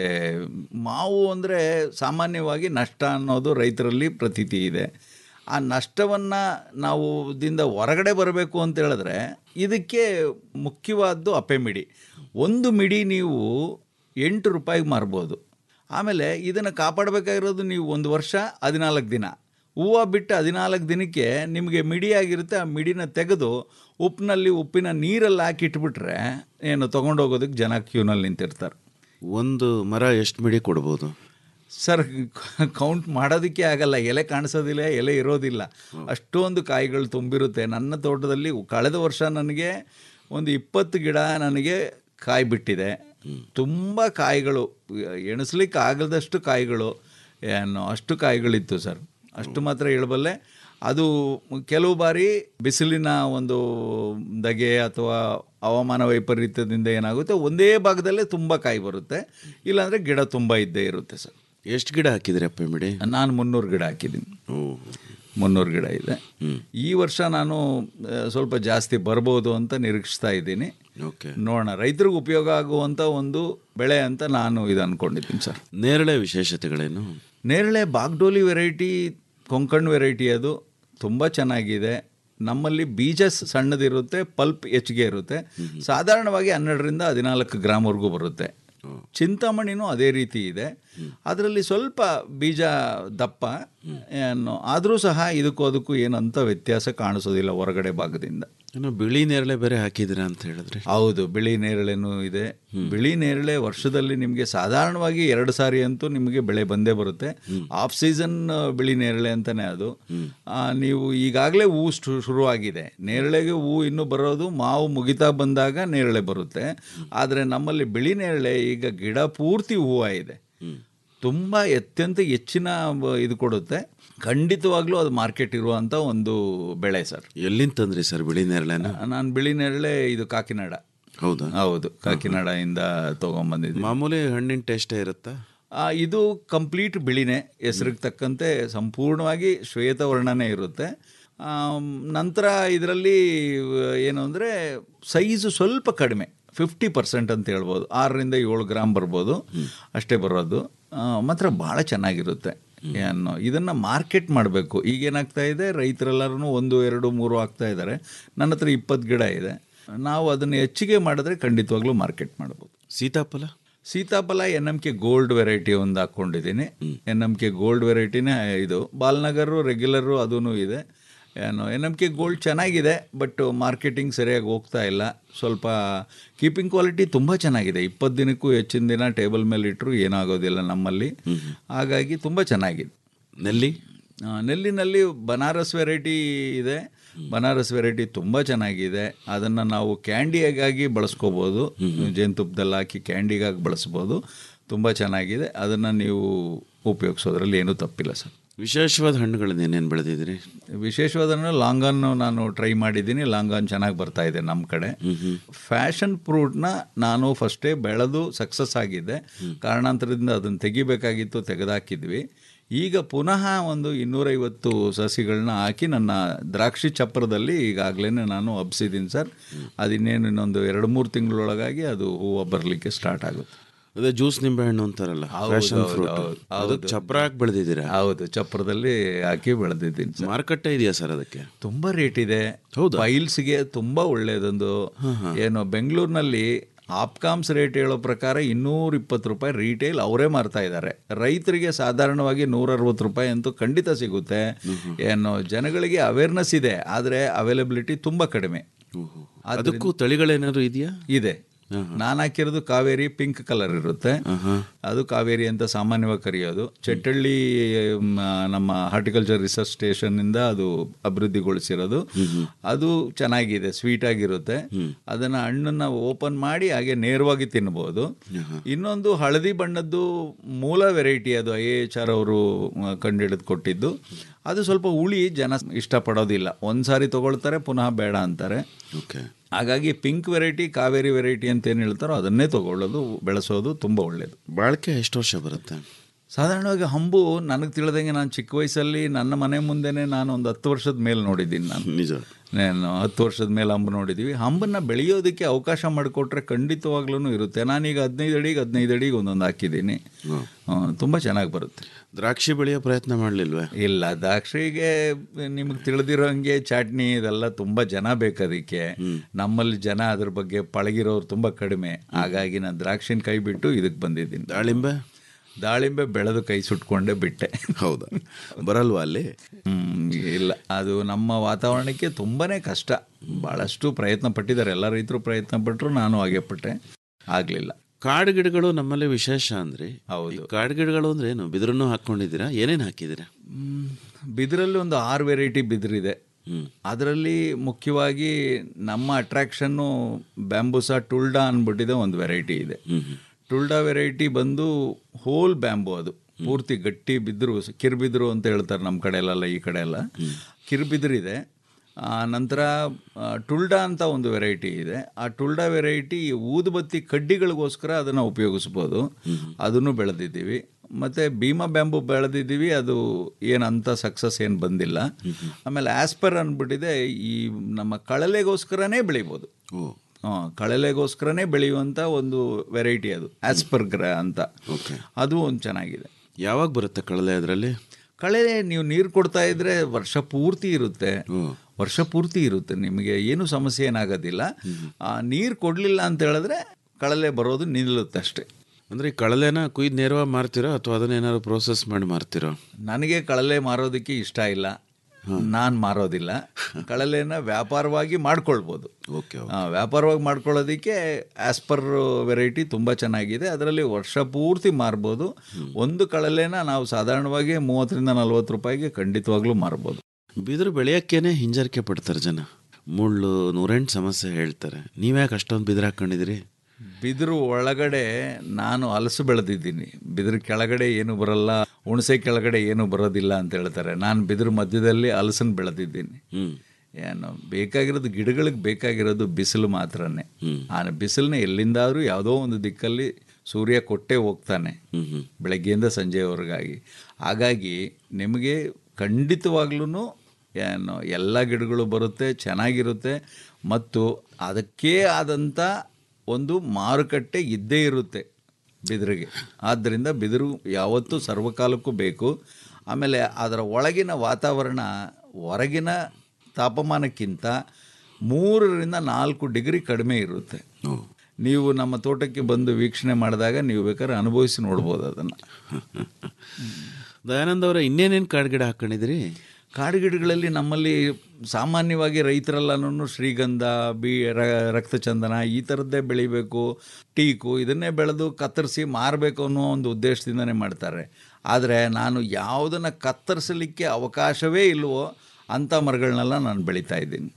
ಮಾವು ಅಂದರೆ ಸಾಮಾನ್ಯವಾಗಿ ನಷ್ಟ ಅನ್ನೋದು ರೈತರಲ್ಲಿ ಪ್ರತೀತಿ ಇದೆ ಆ ನಷ್ಟವನ್ನು ನಾವು ದಿಂದ ಹೊರಗಡೆ ಬರಬೇಕು ಅಂತ ಹೇಳಿದ್ರೆ ಇದಕ್ಕೆ ಮುಖ್ಯವಾದ್ದು ಅಪ್ಪೆ ಮಿಡಿ ಒಂದು ಮಿಡಿ ನೀವು ಎಂಟು ರೂಪಾಯಿಗೆ ಮಾರ್ಬೋದು ಆಮೇಲೆ ಇದನ್ನು ಕಾಪಾಡಬೇಕಾಗಿರೋದು ನೀವು ಒಂದು ವರ್ಷ ಹದಿನಾಲ್ಕು ದಿನ ಹೂವು ಬಿಟ್ಟು ಹದಿನಾಲ್ಕು ದಿನಕ್ಕೆ ನಿಮಗೆ ಮಿಡಿಯಾಗಿರುತ್ತೆ ಆ ಮಿಡಿನ ತೆಗೆದು ಉಪ್ಪಿನಲ್ಲಿ ಉಪ್ಪಿನ ನೀರಲ್ಲಿ ಹಾಕಿ ಇಟ್ಬಿಟ್ರೆ ಏನು ತೊಗೊಂಡೋಗೋದಕ್ಕೆ ಜನ ಕ್ಯೂನಲ್ಲಿ ನಿಂತಿರ್ತಾರೆ ಒಂದು ಮರ ಎಷ್ಟು ಮಿಡಿ ಕೊಡ್ಬೋದು ಸರ್ ಕೌಂಟ್ ಮಾಡೋದಕ್ಕೆ ಆಗಲ್ಲ ಎಲೆ ಕಾಣಿಸೋದಿಲ್ಲ ಎಲೆ ಇರೋದಿಲ್ಲ ಅಷ್ಟೊಂದು ಕಾಯಿಗಳು ತುಂಬಿರುತ್ತೆ ನನ್ನ ತೋಟದಲ್ಲಿ ಕಳೆದ ವರ್ಷ ನನಗೆ ಒಂದು ಇಪ್ಪತ್ತು ಗಿಡ ನನಗೆ ಕಾಯಿ ಬಿಟ್ಟಿದೆ ತುಂಬ ಕಾಯಿಗಳು ಎಣಿಸ್ಲಿಕ್ಕೆ ಆಗದಷ್ಟು ಕಾಯಿಗಳು ಏನು ಅಷ್ಟು ಕಾಯಿಗಳಿತ್ತು ಸರ್ ಅಷ್ಟು ಮಾತ್ರ ಹೇಳಬಲ್ಲೆ ಅದು ಕೆಲವು ಬಾರಿ ಬಿಸಿಲಿನ ಒಂದು ದಗೆ ಅಥವಾ ಹವಾಮಾನ ವೈಪರೀತ್ಯದಿಂದ ಏನಾಗುತ್ತೆ ಒಂದೇ ಭಾಗದಲ್ಲೇ ತುಂಬ ಕಾಯಿ ಬರುತ್ತೆ ಇಲ್ಲಾಂದರೆ ಗಿಡ ತುಂಬ ಇದ್ದೇ ಇರುತ್ತೆ ಸರ್ ಎಷ್ಟು ಗಿಡ ಹಾಕಿದ್ರಿ ಅಪ್ಪೆ ಮಿಡಿ ನಾನು ಮುನ್ನೂರು ಗಿಡ ಹಾಕಿದ್ದೀನಿ ಓ ಮುನ್ನೂರು ಗಿಡ ಇದೆ ಈ ವರ್ಷ ನಾನು ಆ, ಸ್ವಲ್ಪ ಜಾಸ್ತಿ ಬರ್ಬೋದು ಅಂತ ನಿರೀಕ್ಷಿಸ್ತಾ ಇದ್ದೀನಿ ಓಕೆ ನೋಡೋಣ ರೈತರಿಗೆ ಉಪಯೋಗ ಆಗುವಂಥ ಒಂದು ಬೆಳೆ ಅಂತ ನಾನು ಇದು ಅಂದ್ಕೊಂಡಿದ್ದೀನಿ ಸರ್ ನೇರಳೆ ವಿಶೇಷತೆಗಳೇನು ನೇರಳೆ ಬಾಗ್ಡೋಲಿ ವೆರೈಟಿ ಕೊಂಕಣ್ ವೆರೈಟಿ ಅದು ತುಂಬ ಚೆನ್ನಾಗಿದೆ ನಮ್ಮಲ್ಲಿ ಬೀಜ ಸ- ಸಣ್ಣದಿರುತ್ತೆ ಪಲ್ಪ್ ಹೆಚ್ಚಿಗೆ ಇರುತ್ತೆ ಸಾಧಾರಣವಾಗಿ ಹನ್ನೆರಡರಿಂದ ಹದಿನಾಲ್ಕು ಗ್ರಾಮ್ವರೆಗೂ ಬರುತ್ತೆ ಚಿಂತಾಮಣಿನೂ ಅದೇ ರೀತಿ ಇದೆ ಅದರಲ್ಲಿ ಸ್ವಲ್ಪ ಬೀಜ ದಪ್ಪ ಏನು ಆದರೂ ಸಹ ಇದಕ್ಕೂ ಅದಕ್ಕೂ ಏನಂತ ವ್ಯತ್ಯಾಸ ಕಾಣಿಸೋದಿಲ್ಲ ಹೊರಗಡೆ ಭಾಗದಿಂದ ಏನೋ ಬಿಳಿ ನೇರಳೆ ಬೇರೆ ಹಾಕಿದ್ದೀರಾ ಅಂತ ಹೇಳಿದ್ರೆ ಹೌದು ಬಿಳಿ ನೇರಳೆನೂ ಇದೆ ಬಿಳಿ ನೇರಳೆ ವರ್ಷದಲ್ಲಿ ನಿಮಗೆ ಸಾಧಾರಣವಾಗಿ ಎರಡು ಸಾರಿ ಅಂತೂ ನಿಮಗೆ ಬೆಳೆ ಬಂದೇ ಬರುತ್ತೆ ಆಫ್ ಸೀಸನ್ ಬಿಳಿ ನೇರಳೆ ಅಂತಾನೆ ಅದು ಆ, ನೀವು ಈಗಾಗಲೇ ಹೂ ಶು- ಶುರುವಾಗಿದೆ ನೇರಳೆಗೆ ಹೂ ಇನ್ನೂ ಬರೋದು ಮಾವು ಮುಗಿತಾ ಬಂದಾಗ ನೇರಳೆ ಬರುತ್ತೆ ಆದರೆ ನಮ್ಮಲ್ಲಿ ಬಿಳಿ ನೇರಳೆ ಈಗ ಗಿಡ ಪೂರ್ತಿ ಹೂವು ಇದೆ ತುಂಬ ಅತ್ಯಂತ ಹೆಚ್ಚಿನ ಬ- ಇದು ಕೊಡುತ್ತೆ ಖಂಡಿತವಾಗ್ಲೂ ಅದು ಮಾರ್ಕೆಟ್ ಇರುವಂಥ ಒಂದು ಬೆಳೆ ಸರ್ ಎಲ್ಲಿಂದ ತಂದ್ರಿ ಸರ್ ಬಿಳಿ ನೇರಳೆನ ನಾನು ಬಿಳಿ ನೇರಳೆ ಇದು ಕಾಕಿನಾಡ ಹೌದಾ ಹೌದು ಕಾಕಿನಾಡದಿಂದ ತೊಗೊಂಬಂದಿದ್ದೆ ಮಾಮೂಲಿ ಹಣ್ಣಿನ ಟೇಸ್ಟೇ ಇರುತ್ತಾ ಆ, ಇದು ಕಂಪ್ಲೀಟ್ ಬಿಳಿನೇ ಹೆಸರಿಗೆ ತಕ್ಕಂತೆ ಸಂಪೂರ್ಣವಾಗಿ ಶ್ವೇತವರ್ಣನೇ ಇರುತ್ತೆ ಆಮ್, ನಂತರ ಇದರಲ್ಲಿ ಏನು ಅಂದರೆ ಸೈಜು ಸ್ವಲ್ಪ ಕಡಿಮೆ ಫಿಫ್ಟಿ ಪರ್ಸೆಂಟ್ ಅಂತ ಹೇಳ್ಬೋದು ಆರರಿಂದ ಏಳು ಗ್ರಾಮ್ ಬರ್ಬೋದು ಅಷ್ಟೇ ಬರೋದು ಆ, ಮಾತ್ರ ಭಾಳ ಚೆನ್ನಾಗಿರುತ್ತೆ ಏನು ಇದನ್ನು ಮಾರ್ಕೆಟ್ ಮಾಡಬೇಕು ಈಗೇನಾಗ್ತಾ ಇದೆ ರೈತರೆಲ್ಲರೂ ಒಂದು ಎರಡು ಮೂರು ಆಗ್ತಾ ಇದ್ದಾರೆ ನನ್ನ ಹತ್ರ ಇಪ್ಪತ್ತು ಗಿಡ ಇದೆ ನಾವು ಅದನ್ನು ಹೆಚ್ಚಿಗೆ ಮಾಡಿದ್ರೆ ಖಂಡಿತವಾಗ್ಲೂ ಮಾರ್ಕೆಟ್ ಮಾಡ್ಬೋದು ಸೀತಾಫಲ ಸೀತಾಫಲ N M K gold variety ಒಂದು ಹಾಕ್ಕೊಂಡಿದ್ದೀನಿ ಎನ್ ಎಮ್ ಕೆ ಗೋಲ್ಡ್ ವೆರೈಟಿನೇ ಇದು ಬಾಲ್ನಗರು ರೆಗ್ಯುಲರು ಅದೂ ಇದೆ ಏನು ಎನ್ ಎಮ್ ಕೆ ಗೋಲ್ಡ್ ಚೆನ್ನಾಗಿದೆ ಬಟ್ ಮಾರ್ಕೆಟಿಂಗ್ ಸರಿಯಾಗಿ ಹೋಗ್ತಾ ಇಲ್ಲ ಸ್ವಲ್ಪ ಕೀಪಿಂಗ್ ಕ್ವಾಲಿಟಿ ತುಂಬ ಚೆನ್ನಾಗಿದೆ ಇಪ್ಪತ್ತು ದಿನಕ್ಕೂ ಹೆಚ್ಚಿನ ದಿನ ಟೇಬಲ್ ಮೇಲೆ ಇಟ್ಟರು ಏನಾಗೋದಿಲ್ಲ ನಮ್ಮಲ್ಲಿ ಹಾಗಾಗಿ ತುಂಬ ಚೆನ್ನಾಗಿದೆ ನೆಲ್ಲಿ ಆ, ನೆಲ್ಲಿನಲ್ಲಿ ಬನಾರಸ್ ವೆರೈಟಿ ಇದೆ ಬನಾರಸ್ ವೆರೈಟಿ ತುಂಬ ಚೆನ್ನಾಗಿದೆ ಅದನ್ನು ನಾವು ಕ್ಯಾಂಡಿಯಾಗಿ ಬಳಸ್ಕೋಬೋದು ಜೇನುತುಪ್ಪದಲ್ಲಿ ಹಾಕಿ ಕ್ಯಾಂಡಿಗಾಗಿ ಬಳಸ್ಬೋದು ತುಂಬ ಚೆನ್ನಾಗಿದೆ ಅದನ್ನು ನೀವು ಉಪಯೋಗಿಸೋದ್ರಲ್ಲಿ ಏನೂ ತಪ್ಪಿಲ್ಲ ಸರ್ ವಿಶೇಷವಾದ ಹಣ್ಣುಗಳನ್ನ ಏನೇನು ಬೆಳೆದಿದ್ದೀರಿ ವಿಶೇಷವಾದ ಲಾಂಗನ್ ನಾನು ಟ್ರೈ ಮಾಡಿದ್ದೀನಿ ಲಾಂಗನ್ ಚೆನ್ನಾಗಿ ಬರ್ತಾ ಇದೆ ನಮ್ಮ ಕಡೆ ಫ್ಯಾಷನ್ ಫ್ರೂಟ್ನ ನಾನು ಫಸ್ಟೇ ಬೆಳೆದು ಸಕ್ಸಸ್ ಆಗಿದ್ದೆ ಕಾರಣಾಂತರದಿಂದ ಅದನ್ನು ತೆಗಿಬೇಕಾಗಿತ್ತು ತೆಗೆದಾಕಿದ್ವಿ ಈಗ ಪುನಃ ಒಂದು ಇನ್ನೂರೈವತ್ತು ಸಸಿಗಳನ್ನ ಹಾಕಿ ನನ್ನ ದ್ರಾಕ್ಷಿ ಚಪ್ರದಲ್ಲಿ ಈಗಾಗಲೇ ನಾನು ಹಬ್ಸಿದ್ದೀನಿ ಸರ್ ಅದಿನ್ನೇನು ಇನ್ನೊಂದು ಎರಡು ಮೂರು ತಿಂಗಳೊಳಗಾಗಿ ಅದು ಹೂವು ಬರಲಿಕ್ಕೆ ಸ್ಟಾರ್ಟ್ ಆಗುತ್ತೆ ಅದೇ ಜ್ಯೂಸ್ ನಿಂಬೆಹಣ್ಣು ಅಂತಾರಲ್ಲ ಹೌದು, ಫ್ಯಾಷನ್ ಹೌದು, ಫ್ರೂಟ್ ಹೌದು, ಅದಕ್ಕೆ ಚಪ್ರ ಹಾಕಿ ಬೆಳೆದಿದ್ದೀರಾ ಹೌದು ಚಪ್ರದಲ್ಲಿ ಹಾಕಿ ಬೆಳೆದಿದ್ದೀನಿ ಸರ್ ಮಾರುಕಟ್ಟೆ ಇದೆಯಾ ಸರ್ ಅದಕ್ಕೆ ತುಂಬಾ ರೇಟ್ ಇದೆ ಫೈಲ್ಸ್ಗೆ ತುಂಬಾ ಒಳ್ಳೇದೊಂದು ಏನು ಬೆಂಗಳೂರಿನಲ್ಲಿ ಆಪ್ಕಾಮ್ಸ್ ರೇಟ್ ಹೇಳೋ ಪ್ರಕಾರ ಇನ್ನೂರ ಇಪ್ಪತ್ತು ರೂಪಾಯಿ ರೀಟೇಲ್ ಅವರೇ ಮಾರ್ತಾ ಇದ್ದಾರೆ ರೈತರಿಗೆ ಸಾಧಾರಣವಾಗಿ ನೂರ ಅರವತ್ತು ರೂಪಾಯಿ ಅಂತೂ ಖಂಡಿತ ಸಿಗುತ್ತೆ ಏನು ಜನಗಳಿಗೆ ಅವೇರ್ನೆಸ್ ಇದೆ ಆದರೆ ಅವೈಲಬಿಲಿಟಿ ತುಂಬಾ ಕಡಿಮೆ ಅದಕ್ಕೂ ತಳಿಗಳೇನಾದ್ರು ಇದೆಯಾ ಇದೆ ನಾನು ಹಾಕಿರೋದು ಕಾವೇರಿ ಪಿಂಕ್ ಕಲರ್ ಇರುತ್ತೆ ಅದು ಕಾವೇರಿ ಅಂತ ಸಾಮಾನ್ಯವಾಗಿ ಕರೆಯೋದು ಚೆಟ್ಟಳ್ಳಿ ಮ್, ನಮ್ಮ ಹಾರ್ಟಿಕಲ್ಚರ್ ರಿಸರ್ಚ್ ಸ್ಟೇಷನ್ ಇಂದ ಅದು ಅಭಿವೃದ್ಧಿಗೊಳಿಸಿರೋದು ಅದು ಚೆನ್ನಾಗಿದೆ ಸ್ವೀಟ್ ಆಗಿರುತ್ತೆ ಅದನ್ನ ಹಣ್ಣನ್ನ ಓಪನ್ ಮಾಡಿ ಹಾಗೆ ನೇರವಾಗಿ ತಿನ್ಬೋದು ಇನ್ನೊಂದು ಹಳದಿ ಬಣ್ಣದ್ದು ಮೂಲ ವೆರೈಟಿ ಅದು ಐ ಎಚ್ ಆರ್ ಅವರು ಕಂಡುಹಿಡಿದು ಕೊಟ್ಟಿದ್ದು ಅದು ಸ್ವಲ್ಪ ಹುಳಿ ಜನ ಇಷ್ಟಪಡೋದಿಲ್ಲ ಒಂದ್ಸಾರಿ ತಗೊಳ್ತಾರೆ ಪುನಃ ಬೇಡ ಅಂತಾರೆ ಓಕೆ ಹಾಗಾಗಿ ಪಿಂಕ್ ವೆರೈಟಿ ಕಾವೇರಿ ವೆರೈಟಿ ಅಂತ ಏನು ಹೇಳ್ತಾರೋ ಅದನ್ನೇ ತಗೊಳ್ಳೋದು ಬೆಳೆಸೋದು ತುಂಬ ಒಳ್ಳೆಯದು ಬಾಳಿಕೆ ಎಷ್ಟು ವರ್ಷ ಬರುತ್ತೆ ಸಾಧಾರಣವಾಗಿ ಹಂಬು ನನಗೆ ತಿಳಿದಂಗೆ ನಾನು ಚಿಕ್ಕ ವಯಸ್ಸಲ್ಲಿ ನನ್ನ ಮನೆ ಮುಂದೆನೇ ನಾನು ಒಂದು ಹತ್ತು ವರ್ಷದ ಮೇಲೆ ನೋಡಿದ್ದೀನಿ ನಾನು ನಿಜ ನಾನು ಹತ್ತು ವರ್ಷದ ಮೇಲೆ ಹಂಬು ನೋಡಿದ್ದೀವಿ ಹಂಬನ್ನು ಬೆಳೆಯೋದಕ್ಕೆ ಅವಕಾಶ ಮಾಡಿಕೊಟ್ರೆ ಖಂಡಿತವಾಗ್ಲೂ ಇರುತ್ತೆ ನಾನೀಗ ಹದಿನೈದು ಅಡಿಗೆ ಹದಿನೈದು ಅಡಿಗೆ ಒಂದೊಂದು ಹಾಕಿದ್ದೀನಿ ತುಂಬ ಚೆನ್ನಾಗಿ ಬರುತ್ತೆ ದ್ರಾಕ್ಷಿ ಬೆಳೆಯೋ ಪ್ರಯತ್ನ ಮಾಡಲಿಲ್ವೇ ಇಲ್ಲ ದ್ರಾಕ್ಷಿಗೆ ನಿಮಗೆ ತಿಳಿದಿರೋಂಗೆ ಚಾಟ್ನಿ ಇದೆಲ್ಲ ತುಂಬ ಜನ ಬೇಕದಕ್ಕೆ ನಮ್ಮಲ್ಲಿ ಜನ ಅದ್ರ ಬಗ್ಗೆ ಪಳಗಿರೋರು ತುಂಬ ಕಡಿಮೆ ಹಾಗಾಗಿ ನಾನು ದ್ರಾಕ್ಷಿನ ಕೈ ಬಿಟ್ಟು ಇದಕ್ಕೆ ಬಂದಿದ್ದೀನಿ ದಾಳಿಂಬೆ ದಾಳಿಂಬೆ ಬೆಳೆದು ಕೈ ಸುಟ್ಕೊಂಡೇ ಬಿಟ್ಟೆ ಹೌದಾ ಬರಲ್ವಾ ಅಲ್ಲಿ ಹ್ಮ್, ಇಲ್ಲ ಅದು ನಮ್ಮ ವಾತಾವರಣಕ್ಕೆ ತುಂಬಾನೇ ಕಷ್ಟ ಭಾಳಷ್ಟು ಪ್ರಯತ್ನ ಪಟ್ಟಿದ್ದಾರೆ ಎಲ್ಲ ರೈತರು ಪ್ರಯತ್ನ ಪಟ್ಟರು ನಾನು ಹಾಗೆ ಪಟ್ಟೆ ಆಗಲಿಲ್ಲ ಕಾಡು ಗಿಡಗಳು ನಮ್ಮಲ್ಲಿ ವಿಶೇಷ ಅಂದ್ರೆ ಹೌದು. ಈ ಕಾಡು ಗಿಡಗಳು ಅಂದ್ರೆ ಏನು ಬಿದಿರನ್ನು ಹಾಕೊಂಡಿದ್ದೀರಾ ಏನೇನು ಹಾಕಿದ್ದೀರಾ ಬಿದಿರಲ್ಲಿ ಒಂದು ಆರು ವೆರೈಟಿ ಬಿದಿರಿದೆ ಅದರಲ್ಲಿ ಮುಖ್ಯವಾಗಿ ನಮ್ಮ ಅಟ್ರಾಕ್ಷನ್ನು ಬ್ಯಾಂಬೂಸಾ ಟುಲ್ಡಾ ಅಂದ್ಬಿಟ್ಟಿದೆ ಒಂದು ವೆರೈಟಿ ಇದೆ ಟುಲ್ಡಾ ವೆರೈಟಿ ಬಂದು ಹೋಲ್ ಬ್ಯಾಂಬು ಅದು ಪೂರ್ತಿ ಗಟ್ಟಿ ಬಿದ್ರು ಕಿರ್ಬಿದ್ರು ಅಂತ ಹೇಳ್ತಾರೆ ನಮ್ಮ ಕಡೆ ಎಲ್ಲ ಈ ಕಡೆ ಎಲ್ಲ ಕಿರ್ಬಿದ್ರಿದೆ ಆ, ನಂತರ ಆ, ಟುಲ್ಡಾ ಅಂತ ಒಂದು ವೆರೈಟಿ ಇದೆ ಆ ಟುಲ್ಡಾ ವೆರೈಟಿ ಊದುಬತ್ತಿ ಕಡ್ಡಿಗಳಿಗೋಸ್ಕರ ಅದನ್ನು ಉಪಯೋಗಿಸ್ಬೋದು ಅದನ್ನು ಬೆಳೆದಿದ್ದೀವಿ ಮತ್ತು ಭೀಮಾ ಬ್ಯಾಂಬು ಬೆಳೆದಿದ್ದೀವಿ ಅದು ಏನಂತ ಸಕ್ಸಸ್ ಏನು ಬಂದಿಲ್ಲ ಆಮೇಲೆ ಆಸ್ಪರ್ ಅಂದ್ಬಿಟ್ಟಿದೆ ಈ ನಮ್ಮ ಕಳಲೆಗೋಸ್ಕರನೇ ಬೆಳಿಬೋದು ಓ ಆ, ಕಳಲೆಗೋಸ್ಕರನೇ ಬೆಳೆಯುವಂಥ ಒಂದು ವೆರೈಟಿ ಅದು ಆಸ್ಪರ್ಗ್ರ ಅಂತ ಅದು ಒಂದು ಚೆನ್ನಾಗಿದೆ ಯಾವಾಗ ಬರುತ್ತೆ ಕಳಲೆ ಅದರಲ್ಲಿ ಕಳೆ ನೀವು ನೀರು ಕೊಡ್ತಾ ಇದ್ರೆ ವರ್ಷ ಪೂರ್ತಿ ಇರುತ್ತೆ ವರ್ಷ ಪೂರ್ತಿ ಇರುತ್ತೆ ನಿಮಗೆ ಏನು ಸಮಸ್ಯೆ ಏನಾಗೋದಿಲ್ಲ ನೀರು ಕೊಡಲಿಲ್ಲ ಅಂತ ಹೇಳಿದ್ರೆ ಕಳಲೆ ಬರೋದು ನಿಲ್ಲುತ್ತೆ ಅಷ್ಟೇ ಅಂದ್ರೆ ಈ ಕಳಲೆನ ಕುಯ್ದು ನೇರವಾಗಿ ಮಾರ್ತೀರೋ ಅಥವಾ ಅದನ್ನ ಏನಾದ್ರು ಪ್ರೋಸೆಸ್ ಮಾಡಿ ಮಾರ್ತೀರೋ ನನಗೆ ಕಳಲೆ ಮಾರೋದಕ್ಕೆ ಇಷ್ಟ ಇಲ್ಲ ನಾನು ಮಾರೋದಿಲ್ಲ ಕಳಲೆನ ವ್ಯಾಪಾರವಾಗಿ ಮಾಡ್ಕೊಳ್ಬೋದು ಓಕೆ ಆ, ವ್ಯಾಪಾರವಾಗಿ ಮಾಡ್ಕೊಳ್ಳೋದಕ್ಕೆ ಆಸ್ಪರ್ ವೆರೈಟಿ ತುಂಬ ಚೆನ್ನಾಗಿದೆ ಅದರಲ್ಲಿ ವರ್ಷ ಪೂರ್ತಿ ಮಾರ್ಬೋದು ಒಂದು ಕಳಲೆನ ನಾವು ಸಾಧಾರಣವಾಗಿ ಮೂವತ್ತರಿಂದ ನಲ್ವತ್ತು ರೂಪಾಯಿಗೆ ಖಂಡಿತವಾಗ್ಲೂ ಮಾರ್ಬೋದು ಬಿದಿರು ಬೆಳೆಯೋಕ್ಕೇನೆ ಹಿಂಜರಿಕೆ ಪಡ್ತಾರೆ ಜನ ಮುಳ್ಳು ನೂರೆಂಟು ಸಮಸ್ಯೆ ಹೇಳ್ತಾರೆ ನೀವ್ಯಾಕೆ ಅಷ್ಟೊಂದು ಬಿದಿರು ಹಾಕೊಂಡಿದ್ದೀರಿ ಬಿದಿರು ಒಳಗಡೆ ನಾನು ಹಲಸು ಬೆಳೆದಿದ್ದೀನಿ ಬಿದಿರು ಕೆಳಗಡೆ ಏನು ಬರಲ್ಲ ಹುಣಸೆ ಕೆಳಗಡೆ ಏನು ಬರೋದಿಲ್ಲ ಅಂತ ಹೇಳ್ತಾರೆ ನಾನು ಬಿದಿರು ಮಧ್ಯದಲ್ಲಿ ಹಲಸನ್ನು ಬೆಳೆದಿದ್ದೀನಿ ಏನು ಬೇಕಾಗಿರೋದು ಗಿಡಗಳಿಗೆ ಬೇಕಾಗಿರೋದು ಬಿಸಿಲು ಮಾತ್ರನೇ ಆ ಬಿಸಿಲನ್ನ ಎಲ್ಲಿಂದಾದ್ರೂ ಯಾವುದೋ ಒಂದು ದಿಕ್ಕಲ್ಲಿ ಸೂರ್ಯ ಕೊಟ್ಟೇ ಹೋಗ್ತಾನೆ ಬೆಳಗ್ಗೆಯಿಂದ ಸಂಜೆವರೆಗಾಗಿ ಹಾಗಾಗಿ ನಿಮಗೆ ಖಂಡಿತವಾಗ್ಲೂ ಏನು ಎಲ್ಲ ಗಿಡಗಳು ಬರುತ್ತೆ ಚೆನ್ನಾಗಿರುತ್ತೆ ಮತ್ತು ಅದಕ್ಕೇ ಆದಂಥ ಒಂದು ಮಾರುಕಟ್ಟೆ ಇದ್ದೇ ಇರುತ್ತೆ ಬಿದಿರಿಗೆ ಆದ್ದರಿಂದ ಬಿದಿರು ಯಾವತ್ತೂ ಸರ್ವಕಾಲಕ್ಕೂ ಬೇಕು ಆಮೇಲೆ ಅದರ ಒಳಗಿನ ವಾತಾವರಣ ಹೊರಗಿನ ತಾಪಮಾನಕ್ಕಿಂತ ಮೂರರಿಂದ ನಾಲ್ಕು ಡಿಗ್ರಿ ಕಡಿಮೆ ಇರುತ್ತೆ ನೀವು ನಮ್ಮ ತೋಟಕ್ಕೆ ಬಂದು ವೀಕ್ಷಣೆ ಮಾಡಿದಾಗ ನೀವು ಬೇಕಾದ್ರೆ ಅನುಭವಿಸಿ ನೋಡ್ಬೋದು ಅದನ್ನು ದಯಾನಂದ್ ಅವರ ಇನ್ನೇನೇನು ಕಾಡು ಗಿಡ ಹಾಕೊಂಡಿದ್ದೀರಿ ಕಾಡುಗಿಡಗಳಲ್ಲಿ ನಮ್ಮಲ್ಲಿ ಸಾಮಾನ್ಯವಾಗಿ ರೈತರೆಲ್ಲನೂ ಶ್ರೀಗಂಧ ಬಿ ರ- ರಕ್ತಚಂದನ ಈ ಥರದ್ದೇ ಬೆಳಿಬೇಕು ಟೀಕು ಇದನ್ನೇ ಬೆಳೆದು ಕತ್ತರಿಸಿ ಮಾರಬೇಕು ಅನ್ನೋ ಒಂದು ಉದ್ದೇಶದಿಂದನೇ ಮಾಡ್ತಾರೆ ಆದರೆ ನಾನು ಯಾವುದನ್ನು ಕತ್ತರಿಸಲಿಕ್ಕೆ ಅವಕಾಶವೇ ಇಲ್ವೋ ಅಂಥ ಮರಗಳನ್ನೆಲ್ಲ ನಾನು ಬೆಳೀತಾ ಇದ್ದೀನಿ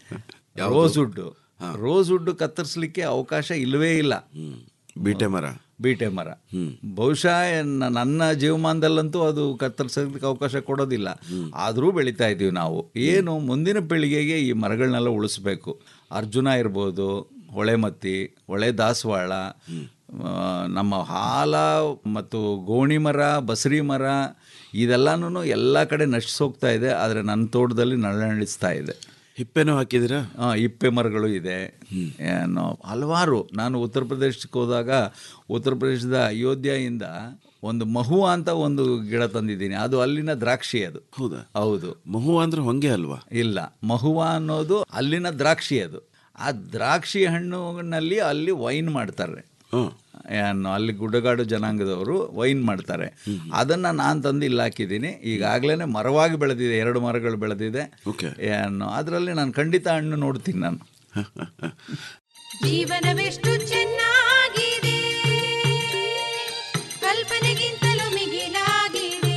ರೋಸ್ ವುಡ್ಡು ರೋಸ್ ವುಡ್ ಕತ್ತರಿಸಲಿಕ್ಕೆ ಅವಕಾಶ ಇಲ್ಲವೇ ಇಲ್ಲ ಬೀಟೆ ಮರ ಬೀಟೆ ಮರ ಬಹುಶಃ ನ- ನನ್ನ ಜೀವಮಾನದಲ್ಲಂತೂ ಅದು ಕತ್ತರಿಸೋದಕ್ಕೆ ಅವಕಾಶ ಕೊಡೋದಿಲ್ಲ ಆದರೂ ಬೆಳೀತಾ ಇದ್ದೀವಿ ನಾವು ಏನು ಮುಂದಿನ ಪೀಳಿಗೆಗೆ ಈ ಮರಗಳನ್ನೆಲ್ಲ ಉಳಿಸ್ಬೇಕು ಅರ್ಜುನ ಇರ್ಬೋದು ಹೊಳೆಮತ್ತಿ ಹೊಳೆ ದಾಸವಾಳ ಆ, ನಮ್ಮ ಹಾಲ ಮತ್ತು ಗೋಣಿ ಮರ ಬಸರಿ ಮರ ಇದೆಲ್ಲನೂ ಎಲ್ಲ ಕಡೆ ನಶಿಸೋಗ್ತಾ ಇದೆ ಆದರೆ ನನ್ನ ತೋಟದಲ್ಲಿ ನಳನಳಿಸ್ತಾ ಇದೆ ಹಿಪ್ಪೆನೂ ಹಾಕಿದ್ದೀರಾ ಆ, ಇಪ್ಪೆ ಮರಗಳು ಇದೆ ಏನು ಹಲವಾರು ನಾನು ಉತ್ತರ ಪ್ರದೇಶಕ್ಕೆ ಹೋದಾಗ ಉತ್ತರ ಪ್ರದೇಶದ ಅಯೋಧ್ಯೆಯಿಂದ ಒಂದು ಮಹುವ ಅಂತ ಒಂದು ಗಿಡ ತಂದಿದ್ದೀನಿ ಅದು ಅಲ್ಲಿನ ದ್ರಾಕ್ಷಿ ಅದು ಹೌದಾ ಹೌದು ಮಹುವ ಅಂದ್ರೆ ಹೊಂಗೆ ಅಲ್ವಾ ಇಲ್ಲ ಮಹುವ ಅನ್ನೋದು ಅಲ್ಲಿನ ದ್ರಾಕ್ಷಿ ಅದು ಆ ದ್ರಾಕ್ಷಿ ಹಣ್ಣುನಲ್ಲಿ ಅಲ್ಲಿ ವೈನ್ ಮಾಡ್ತಾರೆ ಹ್ಮ್. ಏನು ಅಲ್ಲಿ ಗುಡ್ಡಗಾಡು ಜನಾಂಗದವರು ವೈನ್ ಮಾಡ್ತಾರೆ ಅದನ್ನ ನಾನು ತಂದು ಇಲ್ಲಿ ಹಾಕಿದ್ದೀನಿ ಈಗಾಗಲೇ ಮರವಾಗಿ ಬೆಳೆದಿದೆ ಎರಡು ಮರಗಳು ಬೆಳೆದಿದೆ ಓಕೆ ಏನು ಅದರಲ್ಲಿ ನಾನು ಖಂಡಿತ ಹಣ್ಣು ನೋಡ್ತೀನಿ ನಾನು ಜೀವನವೆಷ್ಟು ಚೆನ್ನಾಗಿದೆ ಕಲ್ಪನೆಗಿಂತಲೂ ಮಿಗಿಲಾಗಿದೆ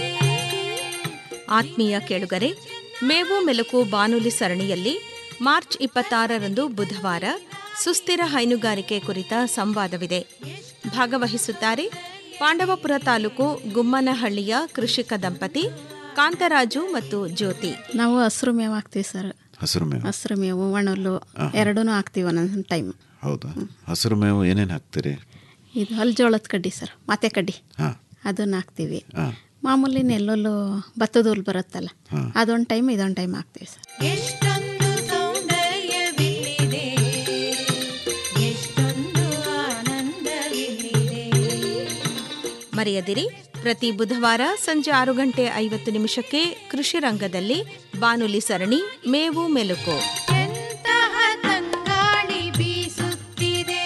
ಆತ್ಮೀಯ ಕೇಳುಗರೆ ಮೇವು ಮೆಲುಕು ಬಾನುಲಿ ಸರಣಿಯಲ್ಲಿ ಮಾರ್ಚ್ ಇಪ್ಪತ್ತಾರರಂದು ಬುಧವಾರ ಸುಸ್ಥಿರ ಹೈನುಗಾರಿಕೆ ಕುರಿತ ಸಂವಾದವಿದೆ ಭಾಗವಹಿಸುತ್ತಾರೆ ಪಾಂಡವಪುರ ತಾಲೂಕು ಗುಮ್ಮನಹಳ್ಳಿಯ ಕೃಷಿಕ ದಂಪತಿ ಕಾಂತರಾಜು ಮತ್ತು ಜ್ಯೋತಿ ನಾವು ಹಸಿರು ಮೇವು ಹಾಕ್ತೀವಿ ಸರ್ ಹಸಿರು ಮೇವು ಹಸಿರು ಮೇವು ಒಣಲು ಎರಡೂ ಹಾಕ್ತೀವಿ ಒಂದೊಂದು ಟೈಮ್ ಹೌದಾ ಹಸಿರು ಮೇವು ಏನೇನು ಹಾಕ್ತೀರಿ ಇದು ಹಲ್ಜೋಳದ ಕಡ್ಡಿ ಸರ್ ಮಾತೆ ಕಡ್ಡಿ ಹಾಂ ಅದನ್ನ ಹಾಕ್ತೀವಿ ಹಾಂ ಮಾಮೂಲಿ ನೆಲ್ಲುಲ್ಲು ಭತ್ತದ ಹುಲ್ ಬರುತ್ತಲ್ಲ ಅದೊಂದು ಟೈಮ್ ಇದೊಂದು ಟೈಮ್ ಹಾಕ್ತೀವಿ ಸರ್ ಎಷ್ಟೊಂದು ಸೌಂದರ್ಯವಿಲ್ಲಿದೆ ಎಷ್ಟೊಂದು ಆನಂದವಿಲ್ಲಿದೆ ಮರೆಯದಿರಿ ಪ್ರತಿ ಬುಧವಾರ ಸಂಜೆ ಆರು ಗಂಟೆ ಐವತ್ತು ನಿಮಿಷಕ್ಕೆ ಕೃಷಿ ರಂಗದಲ್ಲಿ ಬಾನುಲಿ ಸರಣಿ ಮೇವು ಮೆಲುಕು ಎಂತಹ ತಂಗಾಳಿ ಬೀಸುತ್ತಿದೆ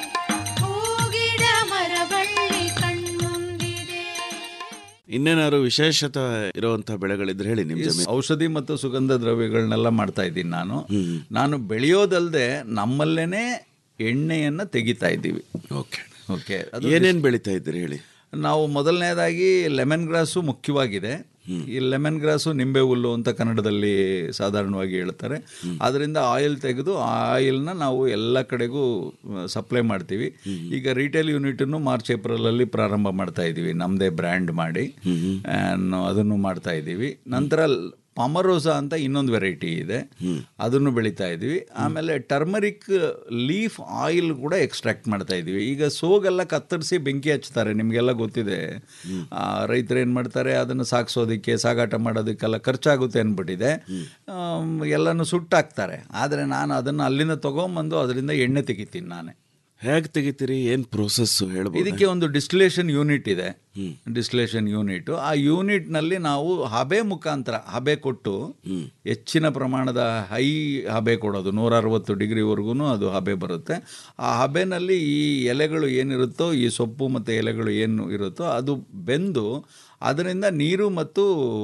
ಹೂಗಿಡ ಮರಬಳ್ಳಿ ಕಣ್ಮುಂದಿದೆ ಇನ್ನೇನಾದ್ರು ವಿಶೇಷತೆ ಇರುವಂತ ಬೆಳೆಗಳಿದ್ರೆ ಹೇಳಿ ನಿಮ್ ಜಮೀನು ಔಷಧಿ ಮತ್ತು ಸುಗಂಧ ದ್ರವ್ಯಗಳನ್ನೆಲ್ಲ ಮಾಡ್ತಾ ಇದ್ದೀನಿ ನಾನು ನಾನು ಬೆಳೆಯೋದಲ್ಲದೆ ನಮ್ಮಲ್ಲೇನೆ ಎಣ್ಣೆಯನ್ನ ತೆಗಿತಾ ಇದ್ದೀವಿ ಓಕೆ ಓಕೆ ಏನೇನ್ ಬೆಳಿತಾ ಇದ್ದೀರಿ ಹೇಳಿ ನಾವು ಮೊದಲನೇದಾಗಿ ಲೆಮನ್ ಗ್ರಾಸು ಮುಖ್ಯವಾಗಿದೆ ಈ ಲೆಮನ್ ಗ್ರಾಸು ನಿಂಬೆ ಹುಲ್ಲು ಅಂತ ಕನ್ನಡದಲ್ಲಿ ಸಾಧಾರಣವಾಗಿ ಹೇಳ್ತಾರೆ ಅದರಿಂದ ಆಯಿಲ್ ತೆಗೆದು ಆ ಆಯಿಲ್ನ ನಾವು ಎಲ್ಲ ಕಡೆಗೂ ಸಪ್ಲೈ ಮಾಡ್ತೀವಿ ಈಗ ರಿಟೇಲ್ ಯೂನಿಟನ್ನು ಮಾರ್ಚ್ ಏಪ್ರಿಲಲ್ಲಿ ಪ್ರಾರಂಭ ಮಾಡ್ತಾ ಇದ್ದೀವಿ ನಮ್ಮದೇ ಬ್ರ್ಯಾಂಡ್ ಮಾಡಿ ಆ್ಯನ್ ಅದನ್ನು ಮಾಡ್ತಾ ಇದ್ದೀವಿ ನಂತರ ಪಾಮರೋಸಾ ಅಂತ ಇನ್ನೊಂದು ವೆರೈಟಿ ಇದೆ ಅದನ್ನು ಬೆಳೀತಾ ಇದ್ವಿ ಆಮೇಲೆ ಟರ್ಮರಿಕ್ ಲೀಫ್ ಆಯಿಲ್ ಕೂಡ ಎಕ್ಸ್ಟ್ರಾಕ್ಟ್ ಮಾಡ್ತಾ ಇದ್ವಿ ಈಗ ಸೋಗೆಲ್ಲ ಕತ್ತರಿಸಿ ಬೆಂಕಿ ಹಚ್ತಾರೆ ನಿಮಗೆಲ್ಲ ಗೊತ್ತಿದೆ ಆ, ರೈತರು ಏನು ಮಾಡ್ತಾರೆ ಅದನ್ನು ಸಾಗಿಸೋದಕ್ಕೆ ಸಾಗಾಟ ಮಾಡೋದಕ್ಕೆಲ್ಲ ಖರ್ಚಾಗುತ್ತೆ ಅಂದ್ಬಿಟ್ಟಿದೆ ಆಮ್, ಎಲ್ಲನೂ ಸುಟ್ಟಾಕ್ತಾರೆ ಆದರೆ ನಾನು ಅದನ್ನು ಅಲ್ಲಿಂದ ತೊಗೊಂಬಂದು ಅದರಿಂದ ಎಣ್ಣೆ ತೆಗಿತೀನಿ ನಾನೇ ಹೇಗ್ ತೆಗಿತೀರಿ ಏನ್ ಪ್ರೋಸೆಸ್ ಹೇಳ್ಬೋದು ಇದಕ್ಕೆ ಒಂದು ಡಿಸ್ಟಿಲೇಷನ್ ಯೂನಿಟ್ ಇದೆ ಡಿಸ್ಟಿಲೇಷನ್ ಯೂನಿಟ್ ಆ ಯೂನಿಟ್ನಲ್ಲಿ ನಾವು ಹಬೆ ಮುಖಾಂತರ ಹಬೆ ಕೊಟ್ಟು ಹೆಚ್ಚಿನ ಪ್ರಮಾಣದ ಹೈ ಹಬೆ ಕೊಡೋದು ನೂರ ಅರವತ್ತು ಡಿಗ್ರಿವರೆಗೂ ಅದು ಹಬೆ ಬರುತ್ತೆ ಆ ಹಬೆನಲ್ಲಿ ಈ ಎಲೆಗಳು ಏನಿರುತ್ತೋ ಈ ಸೊಪ್ಪು ಮತ್ತು ಎಲೆಗಳು ಏನು ಇರುತ್ತೋ ಅದು ಬೆಂದು ಅದರಿಂದ ನೀರು ಮತ್ತು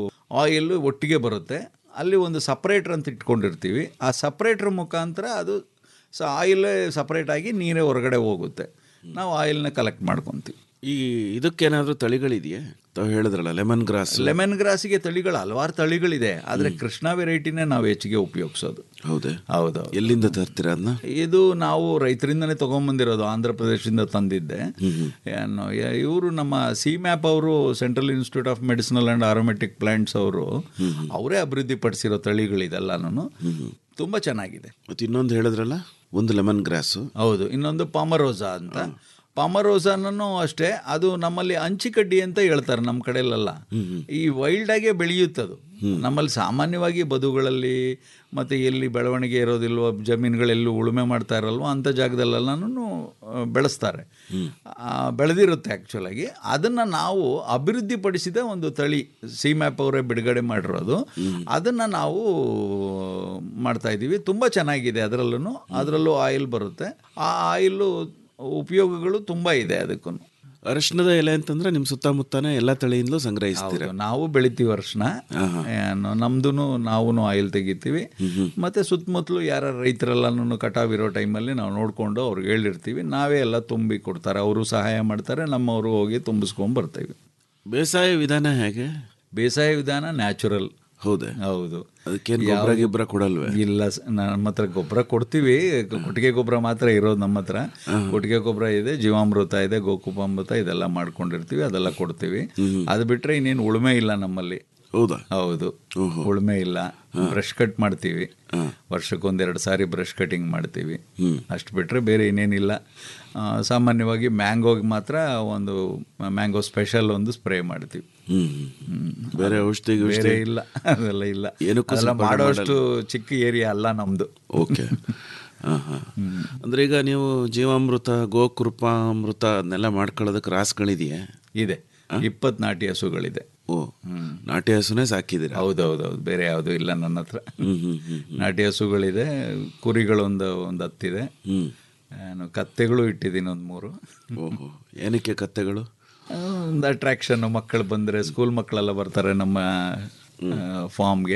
ಆಯಿಲ್ ಒಟ್ಟಿಗೆ ಬರುತ್ತೆ ಅಲ್ಲಿ ಒಂದು ಸಪ್ರೇಟ್ರ್ ಅಂತ ಇಟ್ಕೊಂಡಿರ್ತೀವಿ ಆ ಸಪ್ರೇಟ್ರ್ ಮುಖಾಂತರ ಅದು ಸೊ ಆಯಿಲ್ ಸಪ್ರೇಟ್ ಆಗಿ ನೀರೇ ಹೊರಗಡೆ ಹೋಗುತ್ತೆ ನಾವು ಆಯಿಲ್ನ ಕಲೆಕ್ಟ್ ಮಾಡ್ಕೊತೀವಿ ಈ ಇದಕ್ಕೇನಾದ್ರೂ ತಳಿಗಳಿದೆಯಾ ತಾವು ಹೇಳಿದ್ರಲ್ಲ ಲೆಮನ್ ಗ್ರಾಸ್ ಲೆಮನ್ ಗ್ರಾಸಿಗೆ ತಳಿಗಳು ಹಲವಾರು ತಳಿಗಳಿದೆ ಆದರೆ ಕೃಷ್ಣ ವೆರೈಟಿನೇ ನಾವು ಹೆಚ್ಚಿಗೆ ಉಪಯೋಗಿಸೋದು ಹೌದೇ ಹೌದು ಎಲ್ಲಿಂದ ತರ್ತೀರಾ ಅದನ್ನ ಇದು ನಾವು ರೈತರಿಂದನೇ ತಗೊಂಬಂದಿರೋದು ಆಂಧ್ರ ಪ್ರದೇಶದಿಂದ ತಂದಿದ್ದೆ ಏನು ಇವರು ನಮ್ಮ ಸಿ ಮ್ಯಾಪ್ ಅವರು central institute of medicinal and aromatic plants ಅವರು ಅವರೇ ಅಭಿವೃದ್ಧಿಪಡಿಸಿರೋ ತಳಿಗಳಿದೆಲ್ಲನೂ ತುಂಬ ಚೆನ್ನಾಗಿದೆ ಮತ್ತೆ ಇನ್ನೊಂದು ಹೇಳಿದ್ರಲ್ಲ ಒಂದು ಲೆಮನ್ ಗ್ರಾಸು ಹೌದು ಇನ್ನೊಂದು ಪಾಮರೋಸಾ ಅಂತ ಪಾಮರೋಸಾನೂ ಅಷ್ಟೇ ಅದು ನಮ್ಮಲ್ಲಿ ಅಂಚಿಕಡ್ಡಿ ಅಂತ ಹೇಳ್ತಾರೆ ನಮ್ಮ ಕಡೆಯಲ್ಲೆಲ್ಲ ಈ ವೈಲ್ಡ್ ಆಗೇ ಬೆಳೆಯುತ್ತದು ನಮ್ಮಲ್ಲಿ ಸಾಮಾನ್ಯವಾಗಿ ಬದುಗಳಲ್ಲಿ ಮತ್ತು ಎಲ್ಲಿ ಬೆಳವಣಿಗೆ ಇರೋದಿಲ್ವೋ ಜಮೀನುಗಳೆಲ್ಲೂ ಉಳುಮೆ ಮಾಡ್ತಾ ಇರಲ್ವೋ ಅಂಥ ಜಾಗದಲ್ಲೆಲ್ಲನೂ ಬೆಳೆಸ್ತಾರೆ ಆ, ಬೆಳೆದಿರುತ್ತೆ ಆ್ಯಕ್ಚುಲಾಗಿ ಅದನ್ನು ನಾವು ಅಭಿವೃದ್ಧಿಪಡಿಸಿದ ಒಂದು ತಳಿ ಸಿ ಮ್ಯಾಪ್ ಅವರೇ ಬಿಡುಗಡೆ ಮಾಡಿರೋದು ಅದನ್ನು ನಾವು ಮಾಡ್ತಾ ಇದ್ದೀವಿ ತುಂಬ ಚೆನ್ನಾಗಿದೆ ಅದರಲ್ಲೂ ಅದರಲ್ಲೂ ಆಯಿಲ್ ಬರುತ್ತೆ ಆ ಆಯಿಲು ಉಪಯೋಗಗಳು ತುಂಬ ಇದೆ ಅದಕ್ಕೂ ಅರಿಶಿಣದ ಎಲೆ ಅಂತಂದ್ರೆ ನಿಮ್ ಸುತ್ತಮುತ್ತನೇ ಎಲ್ಲಾ ತಳಿಯಿಂದಲೂ ಸಂಗ್ರಹಿಸ್ತೀರಾ ನಾವು ಬೆಳಿತೀವಿ ಅರ್ಶನ ನಮ್ದು ನಾವು ಆಯಿಲ್ ತೆಗಿತೀವಿ ಮತ್ತೆ ಸುತ್ತಮುತ್ತಲು ಯಾರ ರೈತರೆಲ್ಲನೂ ಕಟಾವ್ ಇರೋ ಟೈಮಲ್ಲಿ ನಾವು ನೋಡಿಕೊಂಡು ಅವ್ರಿಗೆ ಹೇಳಿರ್ತೀವಿ ನಾವೇ ಎಲ್ಲ ತುಂಬಿ ಕೊಡ್ತಾರೆ ಅವರು ಸಹಾಯ ಮಾಡ್ತಾರೆ ನಮ್ಮವರು ಹೋಗಿ ತುಂಬಿಸ್ಕೊಂಡ್ ಬರ್ತೀವಿ ಬೇಸಾಯ ವಿಧಾನ ಹೇಗೆ ಬೇಸಾಯ ವಿಧಾನ ನ್ಯಾಚುರಲ್ ಹೌದೇ ಹೌದು ಅದಕ್ಕೇನು ಯಾವ- ಗೊಬ್ಬರ ಗಿಬ್ಬರ ಕೊಡಲ್ವೇ ಇಲ್ಲ ಸ- ನಮ್ಮ ಹತ್ರ ಗೊಬ್ಬರ ಕೊಡ್ತೀವಿ ಕೊಟ್ಟಿಗೆ ಗೊಬ್ಬರ ಮಾತ್ರ ಇರೋದು ನಮ್ಮ ಹತ್ರ ಕೊಟ್ಟಿಗೆ ಗೊಬ್ಬರ ಇದೆ ಜೀವಾಮೃತ ಇದೆ ಗೋಕುಪಾಮೃತ ಇದೆಲ್ಲ ಮಾಡ್ಕೊಂಡಿರ್ತೀವಿ ಅದೆಲ್ಲ ಕೊಡ್ತೀವಿ ಅದು ಬಿಟ್ರೆ ಇನ್ನೇನು ಉಳುಮೆ ಇಲ್ಲ ನಮ್ಮಲ್ಲಿ ಹೌದಾ ಹೌದು ಉಳುಮೆ ಇಲ್ಲ ಬ್ರಷ್ ಕಟ್ ಮಾಡ್ತೀವಿ ವರ್ಷಕ್ಕೊಂದೆರಡು ಸಾರಿ ಬ್ರಷ್ ಕಟಿಂಗ್ ಮಾಡ್ತೀವಿ ಅಷ್ಟು ಬಿಟ್ರೆ ಬೇರೆ ಇನ್ನೇನಿಲ್ಲ ಆ, ಸಾಮಾನ್ಯವಾಗಿ ಮ್ಯಾಂಗೋಗೆ ಮಾತ್ರ ಒಂದು ಮ್ಯಾಂಗೋ ಸ್ಪೆಷಲ್ ಒಂದು ಸ್ಪ್ರೇ ಮಾಡ್ತೀವಿ ಹ್ಮ್ ಹ್ಮ್. ಬೇರೆ ಔಷಧಿ ಗಿಷಧಿ? ಬೇರೆ ಇಲ್ಲ ಅದೆಲ್ಲ ಇಲ್ಲ ಏನಕ್ಕೂ ಅದೆಲ್ಲ ಸಿಂಪಡಣೆ ಮಾಡೋಷ್ಟು ಚಿಕ್ಕ ಏರಿಯಾ ಅಲ್ಲ ನಮ್ದು ಓಕೆ ಹಾಂ ಹಾಂ ಅಂದ್ರೆ ಈಗ ನೀವು ಜೀವಾಮೃತ ಗೋಕೃಪಾಮೃತ ಅದನ್ನೆಲ್ಲ ಮಾಡ್ಕೊಳ್ಳೋದಕ್ಕೆ ರಾಸ್ಗಳಿದೆಯಾ ಇದೆ ಇಪ್ಪತ್ತು ನಾಟಿ ಹಸುಗಳಿದೆ ಓ ನಾಟಿ ಹಸುನೇ ಸಾಕಿದ್ದೀರಾ ಹೌದೌದೌದು ಬೇರೆ ಯಾವುದು ಇಲ್ಲ ನನ್ನ ಹತ್ರ ಹ್ಮ್ ಹ್ಮ್ ಹ್ಮ್ ನಾಟಿ ಹಸುಗಳಿದೆ ಕುರಿಗಳೊಂದು ಒಂದು ಹತ್ತಿದೆ ಹ್ಮ್ ನಾನು ಕತ್ತೆಗಳು ಇಟ್ಟಿದ್ದೀನಿ ಒಂದು ಮೂರು ಓಹೋ ಏನಕ್ಕೆ ಕತ್ತೆಗಳು ಒಂದು ಅಟ್ರಾಕ್ಷನ್ ಮಕ್ಕಳು ಬಂದರೆ ಸ್ಕೂಲ್ ಮಕ್ಕಳೆಲ್ಲ ಬರ್ತಾರೆ ನಮ್ಮ ಫಾರ್ಮ್ಗೆ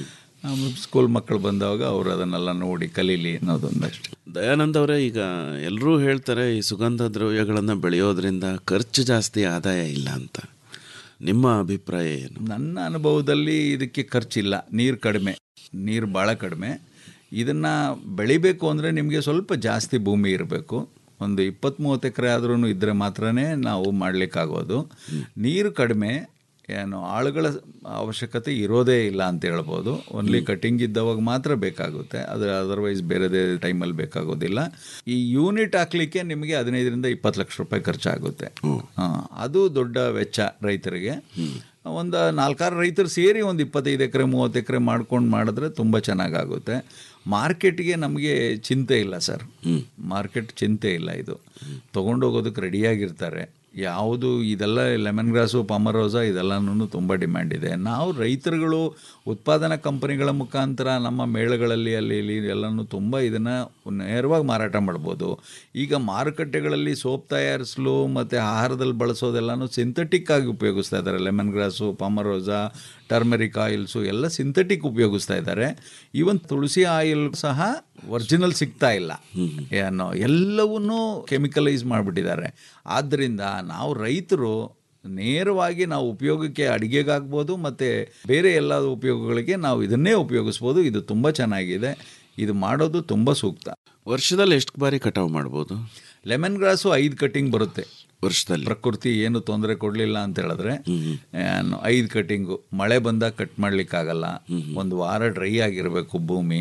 ಸ್ಕೂಲ್ ಮಕ್ಕಳು ಬಂದಾಗ ಅವರು ಅದನ್ನೆಲ್ಲ ನೋಡಿ ಕಲೀಲಿ ಅನ್ನೋದೊಂದಷ್ಟೇ ದಯಾನಂದ್ ಅವರೇ ಈಗ ಎಲ್ಲರೂ ಹೇಳ್ತಾರೆ ಈ ಸುಗಂಧ ದ್ರವ್ಯಗಳನ್ನು ಬೆಳೆಯೋದ್ರಿಂದ ಖರ್ಚು ಜಾಸ್ತಿ ಆದಾಯ ಇಲ್ಲ ಅಂತ ನಿಮ್ಮ ಅಭಿಪ್ರಾಯ ಏನು ನನ್ನ ಅನುಭವದಲ್ಲಿ ಇದಕ್ಕೆ ಖರ್ಚಿಲ್ಲ ನೀರು ಕಡಿಮೆ ನೀರು ಭಾಳ ಕಡಿಮೆ ಇದನ್ನು ಬೆಳಿಬೇಕು ಅಂದರೆ ನಿಮಗೆ ಸ್ವಲ್ಪ ಜಾಸ್ತಿ ಭೂಮಿ ಇರಬೇಕು ಒಂದು ಇಪ್ಪತ್ತ್ ಮೂವತ್ತು ಎಕರೆ ಆದ್ರೂ ಇದ್ದರೆ ಮಾತ್ರನೇ ನಾವು ಮಾಡಲಿಕ್ಕಾಗೋದು ನೀರು ಕಡಿಮೆ ಏನು ಆಳುಗಳ ಅವಶ್ಯಕತೆ ಇರೋದೇ ಇಲ್ಲ ಅಂತ ಹೇಳ್ಬೋದು ಓನ್ಲಿ ಕಟಿಂಗ್ ಇದ್ದವಾಗ ಮಾತ್ರ ಬೇಕಾಗುತ್ತೆ ಅದು ಅದರ್ವೈಸ್ ಬೇರೆದೇ ಟೈಮಲ್ಲಿ ಬೇಕಾಗೋದಿಲ್ಲ ಈ ಯೂನಿಟ್ ಹಾಕ್ಲಿಕ್ಕೆ ನಿಮಗೆ ಹದಿನೈದರಿಂದ ಇಪ್ಪತ್ತು ಲಕ್ಷ ರೂಪಾಯಿ ಖರ್ಚಾಗುತ್ತೆ ಹಾ, ಅದು ದೊಡ್ಡ ವೆಚ್ಚ ರೈತರಿಗೆ ಒಂದು ನಾಲ್ಕಾರು ರೈತರು ಸೇರಿ ಒಂದು ಇಪ್ಪತ್ತೈದು ಎಕರೆ ಮೂವತ್ತು ಎಕರೆ ಮಾಡ್ಕೊಂಡು ಮಾಡಿದ್ರೆ ತುಂಬ ಚೆನ್ನಾಗಾಗುತ್ತೆ ಮಾರ್ಕೆಟ್ಗೆ ನಮಗೆ ಚಿಂತೆ ಇಲ್ಲ ಸರ್ ಮಾರ್ಕೆಟ್ ಚಿಂತೆ ಇಲ್ಲ ಇದು ತೊಗೊಂಡೋಗೋದಕ್ಕೆ ರೆಡಿಯಾಗಿರ್ತಾರೆ ಯಾವುದು ಇದೆಲ್ಲ ಲೆಮನ್ ಗ್ರಾಸು ಪಾಮರೋಸ ಇದೆಲ್ಲನೂ ತುಂಬ ಡಿಮ್ಯಾಂಡ್ ಇದೆ ನಾವು ರೈತರುಗಳು ಉತ್ಪಾದನಾ ಕಂಪನಿಗಳ ಮುಖಾಂತರ ನಮ್ಮ ಮೇಳಗಳಲ್ಲಿ ಅಲ್ಲಿ ಇಲ್ಲಿ ಎಲ್ಲನೂ ತುಂಬ ಇದನ್ನು ನೇರವಾಗಿ ಮಾರಾಟ ಮಾಡ್ಬೋದು ಈಗ ಮಾರುಕಟ್ಟೆಗಳಲ್ಲಿ ಸೋಪ್ ತಯಾರಿಸಲು ಮತ್ತು ಆಹಾರದಲ್ಲಿ ಬಳಸೋದೆಲ್ಲನೂ ಸಿಂಥೆಟಿಕ್ ಆಗಿ ಉಪಯೋಗಿಸ್ತಾ ಇದ್ದಾರೆ lemongrass palmarosa turmeric oils ಎಲ್ಲ ಸಿಂಥೆಟಿಕ್ ಉಪಯೋಗಿಸ್ತಾ ಇದ್ದಾರೆ ಈವನ್ ತುಳಸಿ ಆಯಿಲ್ ಸಹ ಒರಿಜಿನಲ್ ಸಿಗ್ತಾ ಇಲ್ಲ ಏನೋ ಎಲ್ಲವನ್ನೂ ಕೆಮಿಕಲೈಸ್ ಮಾಡಿಬಿಟ್ಟಿದ್ದಾರೆ ಆದ್ದರಿಂದ ನಾವು ರೈತರು ನೇರವಾಗಿ ನಾವು ಉಪಯೋಗಕ್ಕೆ ಅಡುಗೆಗಾಗ್ಬೋದು ಮತ್ತು ಬೇರೆ ಎಲ್ಲ ಉಪಯೋಗಗಳಿಗೆ ನಾವು ಇದನ್ನೇ ಉಪಯೋಗಿಸ್ಬೋದು ಇದು ತುಂಬ ಚೆನ್ನಾಗಿದೆ ಇದು ಮಾಡೋದು ತುಂಬ ಸೂಕ್ತ ವರ್ಷದಲ್ಲಿ ಎಷ್ಟು ಬಾರಿ ಕಟಾವು ಮಾಡ್ಬೋದು ಲೆಮನ್ ಗ್ರಾಸು ಐದು ಕಟ್ಟಿಂಗ್ ಬರುತ್ತೆ ವರ್ಷದಲ್ಲಿ ಪ್ರಕೃತಿ ಏನು ತೊಂದರೆ ಕೊಡಲಿಲ್ಲ ಅಂತ ಹೇಳಿದ್ರೆ ಏನು ಐದು ಕಟ್ಟಿಂಗು ಮಳೆ ಬಂದಾಗ ಕಟ್ ಮಾಡ್ಲಿಕ್ಕಾಗಲ್ಲ ಒಂದು ವಾರ ಡ್ರೈ ಆಗಿರಬೇಕು ಭೂಮಿ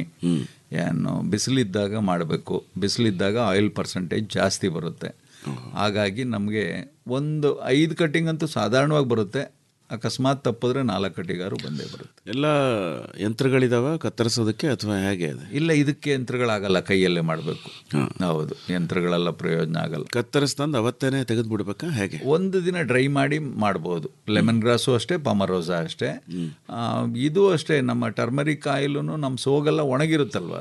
ಏನು ಬಿಸಿಲಿದ್ದಾಗ ಮಾಡಬೇಕು ಬಿಸಿಲಿದ್ದಾಗ ಆಯಿಲ್ ಪರ್ಸೆಂಟೇಜ್ ಜಾಸ್ತಿ ಬರುತ್ತೆ ಹಾಗಾಗಿ ನಮಗೆ ಒಂದು ಐದು ಕಟ್ಟಿಂಗ್ ಅಂತೂ ಸಾಧಾರಣವಾಗಿ ಬರುತ್ತೆ ಅಕಸ್ಮಾತ್ ತಪ್ಪಿದ್ರೆ ನಾಲ್ಕು ಕಟ್ಟಿಗಾರು ಬಂದೇ ಬರುತ್ತೆ ಎಲ್ಲ ಯಂತ್ರಗಳಿದಾವ ಕತ್ತರಿಸೋದಕ್ಕೆ ಅಥವಾ ಹೇಗೆ ಅದು ಇಲ್ಲ ಇದಕ್ಕೆ ಯಂತ್ರಗಳಾಗಲ್ಲ ಕೈಯಲ್ಲೇ ಮಾಡಬೇಕು ಹೌದು ಯಂತ್ರಗಳೆಲ್ಲ ಪ್ರಯೋಜನ ಆಗಲ್ಲ ಕತ್ತರಿಸ್ತಂದು ಅವತ್ತೇನೆ ತೆಗೆದು ಬಿಡ್ಬೇಕಾ ಹೇಗೆ ಒಂದು ದಿನ ಡ್ರೈ ಮಾಡಿ ಮಾಡ್ಬೋದು ಲೆಮನ್ ಗ್ರಾಸು ಅಷ್ಟೇ ಪಮರೋಸಾ ಅಷ್ಟೇ ಆ, ಇದು ಅಷ್ಟೇ ನಮ್ಮ ಟರ್ಮರಿಕ್ ಆಯಿಲು ನಮ್ಮ ಸೋಗೆಲ್ಲ ಒಣಗಿರುತ್ತಲ್ವ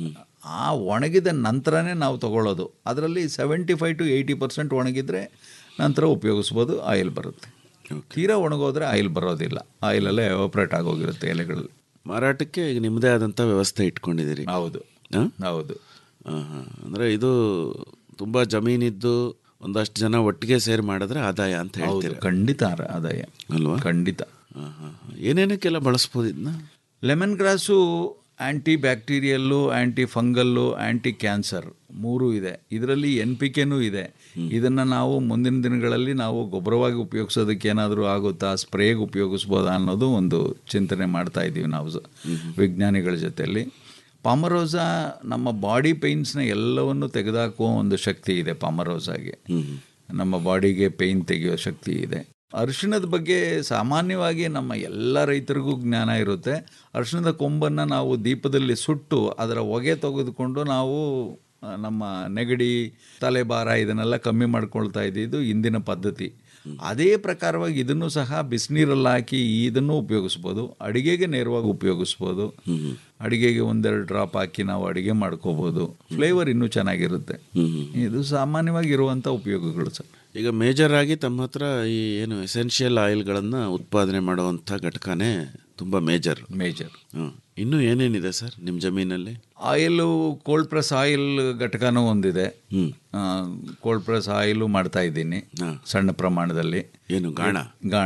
ಆ ಒಣಗಿದ ನಂತರನೇ ನಾವು ತಗೊಳ್ಳೋದು ಅದರಲ್ಲಿ seventy five to eighty percent ಒಣಗಿದ್ರೆ ನಂತರ ಉಪಯೋಗಿಸ್ಬೋದು ಆಯಿಲ್ ಬರುತ್ತೆ ತೀರಾ ಒಣಗೋದ್ರೆ ಆಯಿಲ್ ಬರೋದಿಲ್ಲ ಆಯಿಲಲ್ಲೇ ಎವಾಪ್ರೇಟ್ ಆಗೋಗಿರುತ್ತೆ ಎಲೆಗಳಲ್ಲಿ ಮಾರಾಟಕ್ಕೆ ಈಗ ನಿಮ್ಮದೇ ಆದಂಥ ವ್ಯವಸ್ಥೆ ಇಟ್ಕೊಂಡಿದ್ದೀರಿ ಹೌದು ಆ? ಹೌದು ಆ, ಹಾ. ಅಂದ್ರೆ ಇದು ತುಂಬಾ ಜಮೀನಿದ್ದು ಒಂದಷ್ಟು ಜನ ಒಟ್ಟಿಗೆ ಸೇರಿ ಮಾಡಿದ್ರೆ ಆದಾಯ ಅಂತ ಹೌದು ಹೇಳ್ತೀರಾ ಖಂಡಿತ ಆರ- ಆದಾಯ ಅಲ್ವಾ ಖಂಡಿತ ಆ, ಹಾ, ಹಾ. ಏನೇನಕ್ಕೆಲ್ಲ ಬಳಸ್ಬೋದು ಇದನ್ನ lemongrass antibacterial antifungal anticancer ಮೂರೂ ಇದೆ ಇದರಲ್ಲಿ ಎನ್ ಪಿ ಕೆನೂ ಇದೆ ಇದನ್ನು ನಾವು ಮುಂದಿನ ದಿನಗಳಲ್ಲಿ ನಾವು ಗೊಬ್ಬರವಾಗಿ ಉಪಯೋಗಿಸೋದಕ್ಕೆ ಏನಾದರೂ ಆಗುತ್ತಾ ಸ್ಪ್ರೇಗೆ ಉಪಯೋಗಿಸ್ಬೋದಾ ಅನ್ನೋದು ಒಂದು ಚಿಂತನೆ ಮಾಡ್ತಾ ಇದ್ದೀವಿ ನಾವು ಸ- ವಿಜ್ಞಾನಿಗಳ ಜೊತೆಯಲ್ಲಿ ಪಾಮರೋಸಾ ನಮ್ಮ ಬಾಡಿ ಪೇಯ್ನ್ಸ್ನ ಎಲ್ಲವನ್ನು ತೆಗೆದುಹಾಕುವ ಒಂದು ಶಕ್ತಿ ಇದೆ ಪಾಮರೋಸಾಗೆ ನಮ್ಮ ಬಾಡಿಗೆ ಪೇಯ್ನ್ ತೆಗೆಯೋ ಶಕ್ತಿ ಇದೆ ಅರಿಶಿಣದ ಬಗ್ಗೆ ಸಾಮಾನ್ಯವಾಗಿ ನಮ್ಮ ಎಲ್ಲ ರೈತರಿಗೂ ಜ್ಞಾನ ಇರುತ್ತೆ ಅರಿಶಿಣದ ಕೊಂಬನ್ನು ನಾವು ದೀಪದಲ್ಲಿ ಸುಟ್ಟು ಅದರ ಹೊಗೆ ತೆಗೆದುಕೊಂಡು ನಾವು ಆ, ನಮ್ಮ ನೆಗಡಿ ತಲೆಭಾರ ಇದನ್ನೆಲ್ಲ ಕಮ್ಮಿ ಮಾಡ್ಕೊಳ್ತಾ ಇದ್ದಿದ್ದು ಇಂದಿನ ಪದ್ಧತಿ ಅದೇ ಪ್ರಕಾರವಾಗಿ ಇದನ್ನು ಸಹ ಬಿಸಿನೀರಲ್ಲಿ ಹಾಕಿ ಇದನ್ನು ಉಪಯೋಗಿಸ್ಬೋದು ಅಡಿಗೆಗೆ ನೇರವಾಗಿ ಉಪಯೋಗಿಸ್ಬೋದು ಅಡಿಗೆಗೆ ಒಂದೆರಡು ಡ್ರಾಪ್ ಹಾಕಿ ನಾವು ಅಡಿಗೆ ಮಾಡ್ಕೋಬೋದು ಫ್ಲೇವರ್ ಇನ್ನೂ ಚೆನ್ನಾಗಿರುತ್ತೆ ಇದು ಸಾಮಾನ್ಯವಾಗಿ ಇರುವಂಥ ಉಪಯೋಗಗಳು ಸರ್ ಈಗ ಮೇಜರ್ ಆಗಿ ತಮ್ಮ ಹತ್ರ ಈ ಏನು ಎಸೆನ್ಷಿಯಲ್ ಆಯಿಲ್ಗಳನ್ನು ಉತ್ಪಾದನೆ ಮಾಡುವಂಥ ಘಟಕನೇ ತುಂಬ ಮೇಜರ್ ಮೇಜರ್ ಇನ್ನೂ ಏನೇನಿದೆ ಸರ್ ನಿಮ್ಮ ಜಮೀನಲ್ಲಿ ಆಯಿಲು ಕೋಲ್ಡ್ ಪ್ರೆಸ್ ಆಯಿಲ್ ಘಟಕನೂ ಒಂದಿದೆ ಕೋಲ್ಡ್ ಪ್ರೆಸ್ ಆಯಿಲು ಮಾಡ್ತಾ ಇದ್ದೀನಿ ಸಣ್ಣ ಪ್ರಮಾಣದಲ್ಲಿ ಏನು ಗಾಣ ಗಾಣ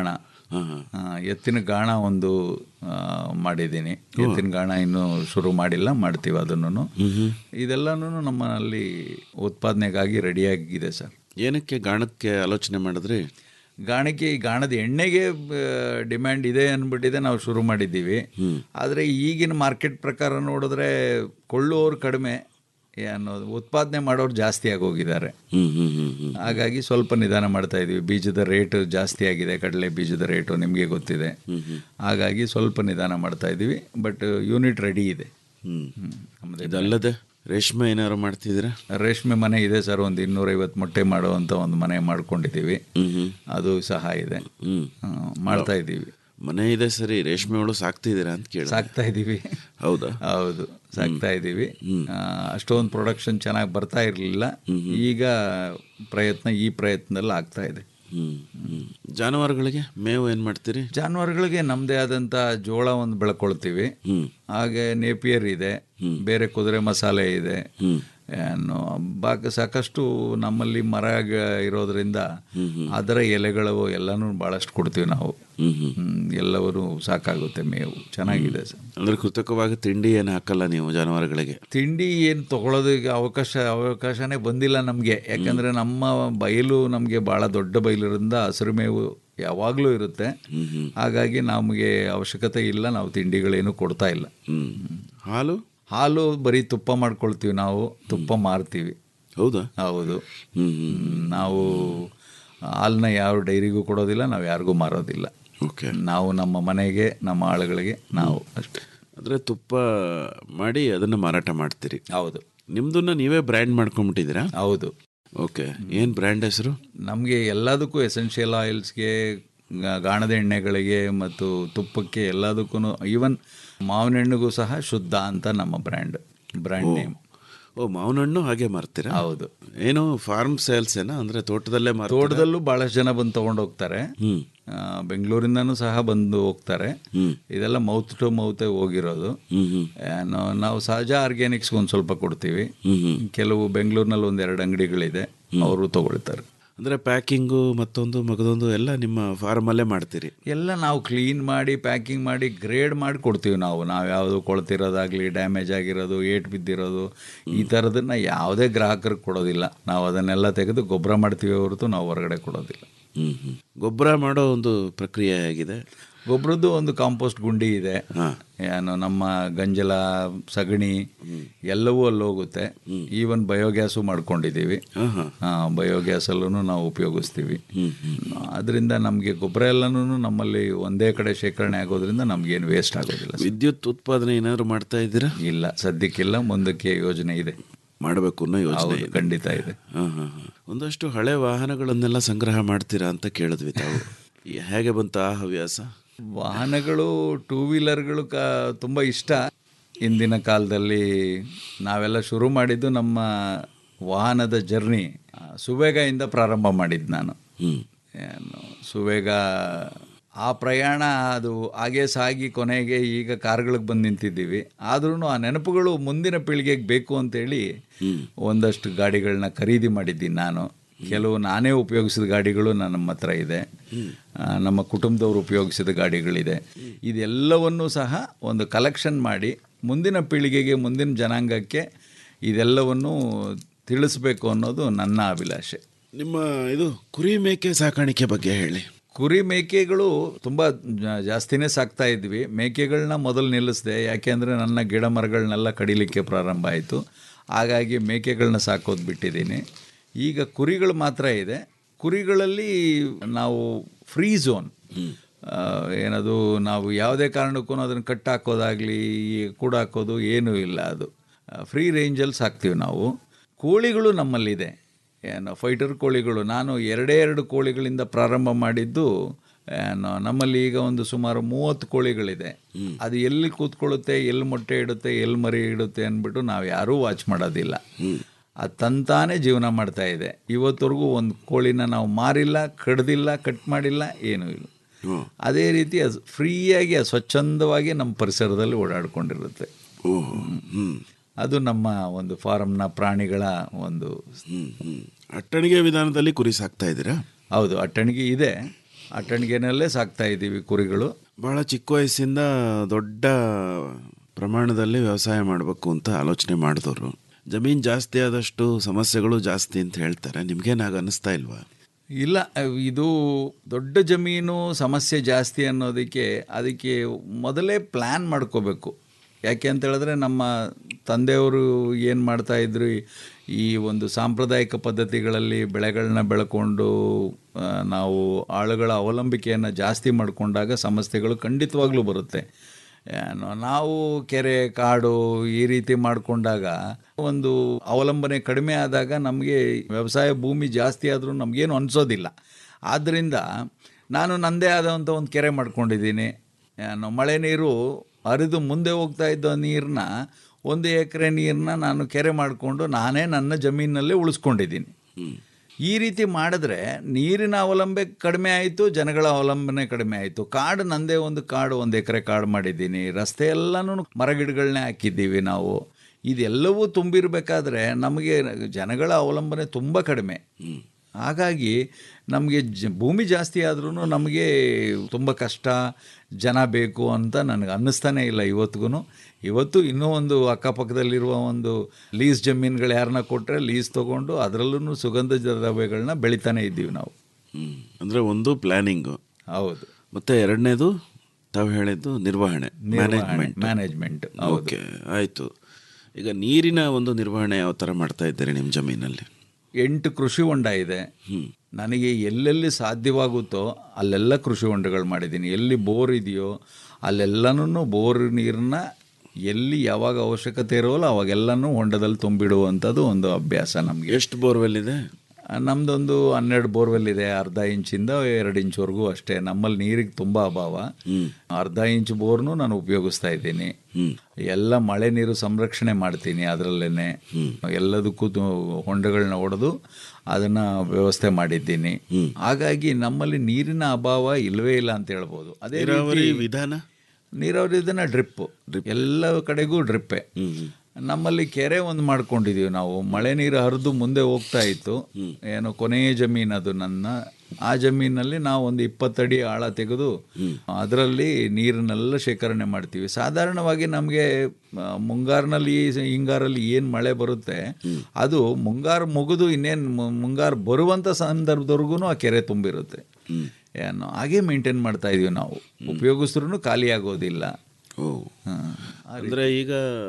ಆ, ಎತ್ತಿನ ಗಾಣ ಒಂದು ಆ, ಮಾಡಿದ್ದೀನಿ ಎತ್ತಿನ ಗಾಣ ಇನ್ನೂ ಶುರು ಮಾಡಿಲ್ಲ ಮಾಡ್ತೀವಿ ಅದನ್ನು ಇದೆಲ್ಲನೂ ನಮ್ಮಲ್ಲಿ ಉತ್ಪಾದನೆಗಾಗಿ ರೆಡಿಯಾಗಿದೆ ಸರ್ ಏನಕ್ಕೆ ಗಾಣಕ್ಕೆ ಆಲೋಚನೆ ಮಾಡಿದ್ರಿ ಗಾಣಕ್ಕೆ ಈ ಗಾಣದ ಎಣ್ಣೆಗೆ ಡಿಮ್ಯಾಂಡ್ ಇದೆ ಅಂದ್ಬಿಟ್ಟಿದೆ ನಾವು ಶುರು ಮಾಡಿದ್ದೀವಿ ಆದರೆ ಈಗಿನ ಮಾರ್ಕೆಟ್ ಪ್ರಕಾರ ನೋಡಿದ್ರೆ ಕೊಳ್ಳುವವರು ಕಡಿಮೆ ಅನ್ನೋದು ಉತ್ಪಾದನೆ ಮಾಡೋರು ಜಾಸ್ತಿ ಆಗೋಗಿದ್ದಾರೆ ಹ್ಮ್ ಹ್ಮ್ ಹ್ಮ್ ಹ್ಮ್ ಹಾಗಾಗಿ ಸ್ವಲ್ಪ ನಿಧಾನ ಮಾಡ್ತಾ ಇದೀವಿ ಬೀಜದ ರೇಟ್ ಜಾಸ್ತಿ ಆಗಿದೆ ಕಡಲೆ ಬೀಜದ ರೇಟು ನಿಮಗೆ ಗೊತ್ತಿದೆ ಹಾಗಾಗಿ ಸ್ವಲ್ಪ ನಿಧಾನ ಮಾಡ್ತಾ ಇದ್ದೀವಿ ಬಟ್ ಯೂನಿಟ್ ರೆಡಿ ಇದೆ ಹ್ಮ್ ನಮ್ಮದು ಇದಲ್ಲದೆ ರೇಷ್ಮೆ ಏನಾದ್ರು ಮಾಡ್ತಿದ್ದೀರಾ ರೇಷ್ಮೆ ಮನೆ ಇದೆ ಸರ್ ಒಂದು ಇನ್ನೂರೈವತ್ತು ಮೊಟ್ಟೆ ಮಾಡುವಂಥ ಒಂದು ಮನೆ ಮಾಡ್ಕೊಂಡಿದ್ದೀವಿ ಅದು ಸಹ ಇದೆ ಹ್ಮ್ ಆ, ಮಾಡ್ತಾ ಇದ್ದೀವಿ ಮನೆ ಇದೆ ಸರಿ ರೇಷ್ಮೆ ಹುಳು ಸಾಕ್ತಿದ್ದೀರಾ ಅಂತ ಕೇಳಿ ಸಾಕ್ತಾ ಇದ್ದೀವಿ ಹೌದಾ ಹೌದು ಸಾಕ್ತಾ ಇದ್ದೀವಿ ಆ, ಅಷ್ಟೊಂದು ಪ್ರೊಡಕ್ಷನ್ ಚೆನ್ನಾಗಿ ಬರ್ತಾ ಇರಲಿಲ್ಲ ಈಗ ಪ್ರಯತ್ನ ಈ ಪ್ರಯತ್ನದಲ್ಲಿ ಆಗ್ತಾ ಇದೆ ಹ್ಮ್ ಹ್ಮ್ ಜಾನುವಾರುಗಳಿಗೆ ಮೇವು ಏನ್ ಮಾಡ್ತೀರಿ ಜಾನುವಾರುಗಳಿಗೆ ನಮ್ಮದೇ ಆದಂಥ ಜೋಳ ಒಂದು ಬೆಳ್ಕೊಳ್ತೀವಿ ಹಾಗೆ ನೇಪಿಯರ್ ಇದೆ ಬೇರೆ ಕುದುರೆ ಮಸಾಲೆ ಇದೆ ಏನು ಬಾಕ ಸಾಕಷ್ಟು ನಮ್ಮಲ್ಲಿ ಮರ ಗ- ಇರೋದ್ರಿಂದ ಅದರ ಎಲೆಗಳು ಎಲ್ಲನೂ ಭಾಳಷ್ಟು ಕೊಡ್ತೀವಿ ನಾವು ಹ್ಮ್, ಎಲ್ಲವರು ಸಾಕಾಗುತ್ತೆ ಮೇವು ಚೆನ್ನಾಗಿದೆ ಸರ್ ಅಂದ್ರೆ ಕೃತಕವಾಗಿ ತಿಂಡಿ ಏನು ಹಾಕಲ್ಲ ನೀವು ಜಾನುವಾರುಗಳಿಗೆ ತಿಂಡಿ ಏನು ತಗೊಳ್ಳೋದಕ್ಕೆ ಅವಕಾಶ ಅವಕಾಶನೇ ಬಂದಿಲ್ಲ ನಮಗೆ ಯಾಕಂದರೆ ನಮ್ಮ ಬಯಲು ನಮಗೆ ಭಾಳ ದೊಡ್ಡ ಬಯಲಿರೋದ್ರಿಂದ ಹಸಿರು ಮೇವು ಯಾವಾಗಲೂ ಇರುತ್ತೆ ಹಾಗಾಗಿ ನಮಗೆ ಅವಶ್ಯಕತೆ ಇಲ್ಲ ನಾವು ತಿಂಡಿಗಳೇನು ಕೊಡ್ತಾ ಇಲ್ಲ ಹ್ಮ್ ಹಾಲು ಹಾಲು ಬರೀ ತುಪ್ಪ ಮಾಡ್ಕೊಳ್ತೀವಿ ನಾವು ತುಪ್ಪ ಮಾರ್ತೀವಿ ಹೌದಾ ಹೌದು ಹ್ಮ್ ಹ್ಮ್, ನಾವು ಹಾಲನ್ನ ಯಾವ ಡೈರಿಗೂ ಕೊಡೋದಿಲ್ಲ ನಾವು ಯಾರಿಗೂ ಮಾರೋದಿಲ್ಲ ಓಕೆ ನಾವು ನಮ್ಮ ಮನೆಗೆ ನಮ್ಮ ಆಳುಗಳಿಗೆ ನಾವು ಅಷ್ಟೇ ಅಂದ್ರೆ ತುಪ್ಪ ಮಾಡಿ ಅದನ್ನ ಮಾರಾಟ ಮಾಡ್ತೀರಿ ಹೌದು ನಿಮ್ದನ್ನ ನೀವೇ ಬ್ರ್ಯಾಂಡ್ ಮಾಡ್ಕೊಂಡ್ಬಿಟ್ಟಿದ್ದೀರಾ ಹೌದು ಓಕೆ ಏನ್ ಬ್ರ್ಯಾಂಡ್ ಹೆಸರು ನಮಗೆ ಎಲ್ಲದಕ್ಕೂ ಎಸೆನ್ಷಿಯಲ್ ಆಯಿಲ್ಸ್ಗೆ ಗಾಣದ ಎಣ್ಣೆಗಳಿಗೆ ಮತ್ತು ತುಪ್ಪಕ್ಕೆ ಎಲ್ಲದಕ್ಕೂ ಈವನ್ ಮಾವಿನ ಹಣ್ಣಿಗೂ ಸಹ ಶುದ್ಧ ಅಂತ ನಮ್ಮ ಬ್ರ್ಯಾಂಡ್ ಬ್ರ್ಯಾಂಡ್ ನೇಮ್ ಓ ಮಾವಿನ ಹಣ್ಣು ಹಾಗೆ ಮಾರ್ತೀರಾ ಹೌದು ಏನು ಫಾರ್ಮ್ ಸೇಲ್ಸ್ ಏನಾ ಅಂದ್ರೆ ತೋಟದಲ್ಲೇ ಮಾರ್ತೀರಾ? ತೋಟದಲ್ಲೂ ಭಾಳಷ್ಟು ಜನ ಬಂದು ತೊಗೊಂಡು ಹೋಗ್ತಾರೆ ಆ, ಬೆಂಗಳೂರಿಂದನೂ ಸಹ ಬಂದು ಹೋಗ್ತಾರೆ ಇದೆಲ್ಲ ಮೌತ್ ಟು ಮೌತ್ ಹೋಗಿರೋದು ಏನು, ನಾವು ಸಹಜ ಆರ್ಗ್ಯಾನಿಕ್ಸ್ ಒಂದು ಸ್ವಲ್ಪ ಕೊಡ್ತೀವಿ ಕೆಲವು ಬೆಂಗಳೂರಿನಲ್ಲಿ ಒಂದು ಎರಡು ಅಂಗಡಿಗಳಿದೆ ಅವರು ತಗೊಳ್ತಾರೆ ಅಂದ್ರೆ ಪ್ಯಾಕಿಂಗು ಮತ್ತೊಂದು ಮಗದೊಂದು ಎಲ್ಲ ನಿಮ್ಮ ಫಾರ್ಮ್ ಅಲ್ಲೇ ಮಾಡ್ತೀರಿ ಎಲ್ಲ ನಾವು ಕ್ಲೀನ್ ಮಾಡಿ ಪ್ಯಾಕಿಂಗ್ ಮಾಡಿ ಗ್ರೇಡ್ ಮಾಡಿ ಕೊಡ್ತೀವಿ ನಾವು ನಾವು ಯಾವುದು ಕೊಳ್ತಿರೋದಾಗಲಿ ಡ್ಯಾಮೇಜ್ ಆಗಿರೋದು ಏಟ್ ಬಿದ್ದಿರೋದು ಈ ಥರದನ್ನ ಯಾವುದೇ ಗ್ರಾಹಕರಿಗೆ ಕೊಡೋದಿಲ್ಲ ನಾವು ಅದನ್ನೆಲ್ಲ ತೆಗೆದು ಗೊಬ್ಬರ ಮಾಡ್ತೀವಿ ಹೊರತು ನಾವು ಹೊರಗಡೆ ಕೊಡೋದಿಲ್ಲ ಹ್ಮ್ ಹ್ಮ್ ಗೊಬ್ಬರ ಮಾಡೋ ಒಂದು ಪ್ರಕ್ರಿಯೆ ಹೇಗಿದೆ ಗೊಬ್ಬರದ್ದು ಒಂದು ಕಾಂಪೋಸ್ಟ್ ಗುಂಡಿ ಇದೆ ಏನು ನಮ್ಮ ಗಂಜಲ ಸಗಣಿ ಎಲ್ಲವೂ ಅಲ್ಲಿ ಹೋಗುತ್ತೆ ಈವನ್ ಬಯೋಗ್ಯಾಸು ಮಾಡ್ಕೊಂಡಿದ್ದೀವಿ ಬಯೋಗ್ಯಾಸಲ್ಲೂ ನಾವು ಉಪಯೋಗಿಸ್ತೀವಿ ಅದರಿಂದ ನಮಗೆ ಗೊಬ್ಬರ ಎಲ್ಲನೂ ನಮ್ಮಲ್ಲಿ ಒಂದೇ ಕಡೆ ಶೇಖರಣೆ ಆಗೋದ್ರಿಂದ ನಮಗೇನು ವೇಸ್ಟ್ ಆಗೋದಿಲ್ಲ ಸರ್. ವಿದ್ಯುತ್ ಉತ್ಪಾದನೆ ಏನಾದ್ರು ಮಾಡ್ತಾ ಇದ್ದೀರಾ ಇಲ್ಲ ಸದ್ಯಕ್ಕಿಲ್ಲ ಮುಂದಕ್ಕೆ ಯೋಜನೆ ಇದೆ ಮಾಡಬೇಕು ಅನ್ನೋ ಯೋಚನೆ ಹೌದು, ಇದೆ. ಖಂಡಿತ ಇದೆ ಹಾ, ಹಾ, ಹಾ. ಒಂದಷ್ಟು ಹಳೆ ವಾಹನಗಳನ್ನೆಲ್ಲ ಸಂಗ್ರಹ ಮಾಡ್ತೀರಾ ಅಂತ ಕೇಳಿದ್ವಿ ತಾವು ಈ ಹೇಗೆ ಬಂತ ಆ ಹವ್ಯಾಸ ವಾಹನಗಳು ಟೂ ವೀಲರ್ಗಳು ಕ ತುಂಬ ಇಷ್ಟ ಇಂದಿನ ಕಾಲದಲ್ಲಿ ನಾವೆಲ್ಲ ಶುರು ಮಾಡಿದ್ದು ನಮ್ಮ ವಾಹನದ ಜರ್ನಿ ಸುವೇಗದಿಂದ ಪ್ರಾರಂಭ ಮಾಡಿದ್ದು ನಾನು ಏನು ಸುವೇಗ ಆ ಪ್ರಯಾಣ ಅದು ಹಾಗೆ ಸಾಗಿ ಕೊನೆಗೆ ಈಗ ಕಾರ್ಗಳಿಗೆ ಬಂದು ನಿಂತಿದ್ದೀವಿ ಆದ್ರೂ ಆ ನೆನಪುಗಳು ಮುಂದಿನ ಪೀಳಿಗೆಗೆ ಬೇಕು ಅಂತೇಳಿ ಒಂದಷ್ಟು ಗಾಡಿಗಳನ್ನ ಖರೀದಿ ಮಾಡಿದ್ದೀನಿ ನಾನು ಕೆಲವು ನಾನೇ ಉಪಯೋಗಿಸಿದ ಗಾಡಿಗಳು ನನ್ನ ಹತ್ರ ಇದೆ ಆ, ನಮ್ಮ ಕುಟುಂಬದವರು ಉಪಯೋಗಿಸಿದ ಗಾಡಿಗಳಿದೆ ಇದೆಲ್ಲವನ್ನೂ ಸಹ ಒಂದು ಕಲೆಕ್ಷನ್ ಮಾಡಿ ಮುಂದಿನ ಪೀಳಿಗೆಗೆ ಮುಂದಿನ ಜನಾಂಗಕ್ಕೆ ಇದೆಲ್ಲವನ್ನು ತಿಳಿಸ್ಬೇಕು ಅನ್ನೋದು ನನ್ನ ಅಭಿಲಾಷೆ ನಿಮ್ಮ ಇದು ಕುರಿ ಮೇಕೆ ಸಾಕಾಣಿಕೆ ಬಗ್ಗೆ ಹೇಳಿ ಕುರಿ ಮೇಕೆಗಳು ತುಂಬ ಜ- ಜಾಸ್ತಿನೇ ಸಾಕ್ತಾ ಇದ್ವಿ ಮೇಕೆಗಳನ್ನ ಮೊದಲು ನಿಲ್ಲಿಸಿದೆ ಯಾಕೆಂದರೆ ನನ್ನ ಗಿಡ ಮರಗಳನ್ನೆಲ್ಲ ಕಡಿಲಿಕ್ಕೆ ಪ್ರಾರಂಭ ಆಯಿತು ಹಾಗಾಗಿ ಮೇಕೆಗಳನ್ನ ಸಾಕೋದು ಬಿಟ್ಟಿದ್ದೀನಿ ಈಗ ಕುರಿಗಳು ಮಾತ್ರ ಇದೆ ಕುರಿಗಳಲ್ಲಿ ನಾವು ಫ್ರೀ ಝೋನ್ ಏನದು ನಾವು ಯಾವುದೇ ಕಾರಣಕ್ಕೂ ಅದನ್ನು ಕಟ್ ಹಾಕೋದಾಗಲಿ ಕೂಡ ಹಾಕೋದು ಏನೂ ಇಲ್ಲ ಅದು ಫ್ರೀ ರೇಂಜಲ್ಲಿ ಸಾಕ್ತೀವಿ ನಾವು ಕೋಳಿಗಳು ನಮ್ಮಲ್ಲಿದೆ ಏನು ಫೈಟರ್ ಕೋಳಿಗಳು ನಾನು ಎರಡೇ ಎರಡು ಕೋಳಿಗಳಿಂದ ಪ್ರಾರಂಭ ಮಾಡಿದ್ದು ಏನು ನಮ್ಮಲ್ಲಿ ಈಗ ಒಂದು ಸುಮಾರು ಮೂವತ್ತು ಕೋಳಿಗಳಿದೆ ಅದು ಎಲ್ಲಿ ಕೂತ್ಕೊಳ್ಳುತ್ತೆ ಎಲ್ಲಿ ಮೊಟ್ಟೆ ಇಡುತ್ತೆ ಎಲ್ಲಿ ಮರಿ ಇಡುತ್ತೆ ಅಂದ್ಬಿಟ್ಟು ನಾವು ಯಾರೂ ವಾಚ್ ಮಾಡೋದಿಲ್ಲ ಅದು ತಂತಾನೇ ಜೀವನ ಮಾಡ್ತಾ ಇದೆ ಇವತ್ತವರೆಗೂ ಒಂದು ಕೋಳಿನ ನಾವು ಮಾರಿಲ್ಲ ಕಡ್ದಿಲ್ಲ ಕಟ್ ಮಾಡಿಲ್ಲ ಏನೂ ಇಲ್ಲ ಅದೇ ರೀತಿ ಅದು ಫ್ರೀಯಾಗಿ ಅದು ಸ್ವಚ್ಛಂದವಾಗಿ ನಮ್ಮ ಪರಿಸರದಲ್ಲಿ ಓಡಾಡ್ಕೊಂಡಿರುತ್ತೆ ಅದು ನಮ್ಮ ಒಂದು ಫಾರಮ್ನ ಪ್ರಾಣಿಗಳ ಒಂದು ಅಟ್ಟಣಿಗೆ ವಿಧಾನದಲ್ಲಿ ಕುರಿ ಸಾಕ್ತಾ ಇದ್ದೀರಾ ಹೌದು ಅಟ್ಟಣಿಗೆ ಇದೆ ಅಟ್ಟಣಿಗೆನಲ್ಲೇ ಸಾಕ್ತಾ ಇದ್ದೀವಿ ಕುರಿಗಳು ಬಹಳ ಚಿಕ್ಕ ವಯಸ್ಸಿಂದ ದೊಡ್ಡ ಪ್ರಮಾಣದಲ್ಲಿ ವ್ಯವಸಾಯ ಮಾಡಬೇಕು ಅಂತ ಆಲೋಚನೆ ಮಾಡಿದವರು ಜಮೀನು ಜಾಸ್ತಿ ಆದಷ್ಟು ಸಮಸ್ಯೆಗಳು ಜಾಸ್ತಿ ಅಂತ ಹೇಳ್ತಾರೆ ನಿಮ್ಗೇನಾಗ ಅನ್ನಿಸ್ತಾ ಇಲ್ವಾ ಇಲ್ಲ ಇದು ದೊಡ್ಡ ಜಮೀನು ಸಮಸ್ಯೆ ಜಾಸ್ತಿ ಅನ್ನೋದಕ್ಕೆ ಅದಕ್ಕೆ ಮೊದಲೇ ಪ್ಲ್ಯಾನ್ ಮಾಡ್ಕೋಬೇಕು ಯಾಕೆ ಅಂತ ಹೇಳಿದ್ರೆ ನಮ್ಮ ತಂದೆಯವರು ಏನು ಮಾಡ್ತಾ ಇದ್ರು ಈ ಒಂದು ಸಾಂಪ್ರದಾಯಿಕ ಪದ್ಧತಿಗಳಲ್ಲಿ ಬೆಳೆಗಳನ್ನ ಬೆಳ್ಕೊಂಡು ಆ, ನಾವು ಆಳುಗಳ ಅವಲಂಬಿಕೆಯನ್ನು ಜಾಸ್ತಿ ಮಾಡಿಕೊಂಡಾಗ ಸಮಸ್ಯೆಗಳು ಖಂಡಿತವಾಗ್ಲೂ ಬರುತ್ತೆ ಏನು, ನಾವು ಕೆರೆ ಕಾಡು ಈ ರೀತಿ ಮಾಡಿಕೊಂಡಾಗ ಒಂದು ಅವಲಂಬನೆ ಕಡಿಮೆ ಆದಾಗ ನಮಗೆ ವ್ಯವಸಾಯ ಭೂಮಿ ಜಾಸ್ತಿ ಆದರೂ ನಮಗೇನು ಅನಿಸೋದಿಲ್ಲ ಆದ್ದರಿಂದ ನಾನು ನನ್ನದೇ ಆದಂಥ ಒಂದು ಕೆರೆ ಮಾಡ್ಕೊಂಡಿದ್ದೀನಿ ಏನು, ಮಳೆ ನೀರು ಹರಿದು ಮುಂದೆ ಹೋಗ್ತಾ ಇದ್ದ ನೀರನ್ನ ಒಂದು ಎಕರೆ ನೀರನ್ನ ನಾನು ಕೆರೆ ಮಾಡಿಕೊಂಡು ನಾನೇ ನನ್ನ ಜಮೀನಿನಲ್ಲೇ ಉಳಿಸ್ಕೊಂಡಿದ್ದೀನಿ ಈ ರೀತಿ ಮಾಡಿದ್ರೆ ನೀರಿನ ಅವಲಂಬನೆ ಕಡಿಮೆ ಆಯಿತು ಜನಗಳ ಅವಲಂಬನೆ ಕಡಿಮೆ ಆಯಿತು ಕಾಡು ನಂದೇ ಒಂದು ಕಾಡು ಒಂದು ಎಕರೆ ಕಾಡು ಮಾಡಿದ್ದೀನಿ ರಸ್ತೆ ಎಲ್ಲನೂ ಮರಗಿಡಗಳನ್ನೇ ಹಾಕಿದ್ದೀವಿ ನಾವು ಇದೆಲ್ಲವೂ ತುಂಬಿರಬೇಕಾದ್ರೆ ನಮಗೆ ಜನಗಳ ಅವಲಂಬನೆ ತುಂಬ ಕಡಿಮೆ ಹಾಗಾಗಿ ನಮಗೆ ಜ ಭೂಮಿ ಜಾಸ್ತಿ ಆದ್ರೂ ನಮಗೆ ತುಂಬ ಕಷ್ಟ ಜನ ಬೇಕು ಅಂತ ನನಗೆ ಅನ್ನಿಸ್ತಾನೆ ಇಲ್ಲ ಇವತ್ತಿಗೂ ಇವತ್ತು ಇನ್ನೂ ಒಂದು ಅಕ್ಕಪಕ್ಕದಲ್ಲಿರುವ ಒಂದು ಲೀಸ್ ಜಮೀನುಗಳು ಯಾರನ್ನ ಕೊಟ್ಟರೆ ಲೀಸ್ ತೊಗೊಂಡು ಅದರಲ್ಲೂ ಸುಗಂಧ ದ್ರವ್ಯಗಳನ್ನ ಬೆಳಿತಾನೆ ಇದ್ದೀವಿ ನಾವು ಅಂದರೆ ಒಂದು ಪ್ಲ್ಯಾನಿಂಗು ಹೌದು ಮತ್ತು ಎರಡನೇದು ತಾವು ಹೇಳಿದ್ದು ನಿರ್ವಹಣೆ ಮ್ಯಾನೇಜ್ಮೆಂಟ್ ಮ್ಯಾನೇಜ್ಮೆಂಟ್ ಓಕೆ ಆಯಿತು ಈಗ ನೀರಿನ ಒಂದು ನಿರ್ವಹಣೆ ಯಾವ ಥರ ಮಾಡ್ತಾ ಇದ್ದೀರಿ ನಿಮ್ಮ ಜಮೀನಲ್ಲಿ ಎಂಟು ಕೃಷಿ ಹೊಂಡ ಇದೆ ನನಗೆ ಎಲ್ಲೆಲ್ಲಿ ಸಾಧ್ಯವಾಗುತ್ತೋ ಅಲ್ಲೆಲ್ಲ ಕೃಷಿ ಹೊಂಡಗಳು ಮಾಡಿದ್ದೀನಿ ಎಲ್ಲಿ ಬೋರ್ ಇದೆಯೋ ಅಲ್ಲೆಲ್ಲನೂ ಬೋರ್ ನೀರನ್ನ ಎಲ್ಲಿ ಯಾವಾಗ ಅವಶ್ಯಕತೆ ಇರೋಲ್ಲ ಅವಾಗೆಲ್ಲನೂ ಹೊಂಡದಲ್ಲಿ ತುಂಬಿಡುವಂಥದ್ದು ಒಂದು ಅಭ್ಯಾಸ ನಮಗೆ ಎಷ್ಟು ಬೋರ್ವೆಲ್ ಇದೆ ನಮ್ದೊಂದು ಹನ್ನೆರಡು ಬೋರ್ವೆಲ್ ಇದೆ ಅರ್ಧ ಇಂಚಿಂದ ಎರಡು ಇಂಚ್ವರೆಗೂ ಅಷ್ಟೇ ನಮ್ಮಲ್ಲಿ ನೀರಿಗೆ ತುಂಬ ಅಭಾವ ಅರ್ಧ ಇಂಚ್ ಬೋರ್ನು ನಾನು ಉಪಯೋಗಿಸ್ತಾ ಇದ್ದೀನಿ ಎಲ್ಲ ಮಳೆ ನೀರು ಸಂರಕ್ಷಣೆ ಮಾಡ್ತೀನಿ ಅದರಲ್ಲೇನೆ ಎಲ್ಲದಕ್ಕೂ ತು- ಹೊಂಡಗಳನ್ನ ಹೊಡೆದು ಅದನ್ನ ವ್ಯವಸ್ಥೆ ಮಾಡಿದ್ದೀನಿ ಹಾಗಾಗಿ ನಮ್ಮಲ್ಲಿ ನೀರಿನ ಅಭಾವ ಇಲ್ಲವೇ ಇಲ್ಲ ಅಂತ ಹೇಳ್ಬೋದು ಅದೇ ನೀರಾವರಿ ರೀತಿ ವಿಧಾನ ನೀರಾವರಿ ಇದನ್ನ ಡ್ರಿಪ್ ಎಲ್ಲ ಕಡೆಗೂ ಡ್ರಿಪ್ಪೆ ನಮ್ಮಲ್ಲಿ ಕೆರೆ ಒಂದು ಮಾಡ್ಕೊಂಡಿದೀವಿ ನಾವು ಮಳೆ ನೀರು ಹರಿದು ಮುಂದೆ ಹೋಗ್ತಾ ಇತ್ತು ಏನು ಕೊನೆಯ ಜಮೀನು ಅದು ನನ್ನ ಆ ಜಮೀನಲ್ಲಿ ನಾವು ಒಂದು ಇಪ್ಪತ್ತಡಿ ಆಳ ತೆಗೆದು ಅದರಲ್ಲಿ ನೀರನ್ನೆಲ್ಲ ಶೇಖರಣೆ ಮಾಡ್ತೀವಿ ಸಾಧಾರಣವಾಗಿ ನಮಗೆ ಮುಂಗಾರಿನಲ್ಲಿ ಹಿಂಗಾರಲ್ಲಿ ಏನು ಮಳೆ ಬರುತ್ತೆ ಅದು ಮುಂಗಾರು ಮುಗಿದು ಇನ್ನೇನು ಮುಂಗಾರು ಬರುವಂಥ ಸಂದರ್ಭದವರೆಗೂ ಆ ಕೆರೆ ತುಂಬಿರುತ್ತೆ ಏನು ಹಾಗೆ ಮೇಂಟೈನ್ ಮಾಡ್ತಾ ಇದೀವಿ ನಾವು ಉಪಯೋಗಿಸಿದ್ರು ಖಾಲಿ ಆಗೋದಿಲ್ಲ ಓ ಅಂದರೆ ಈಗ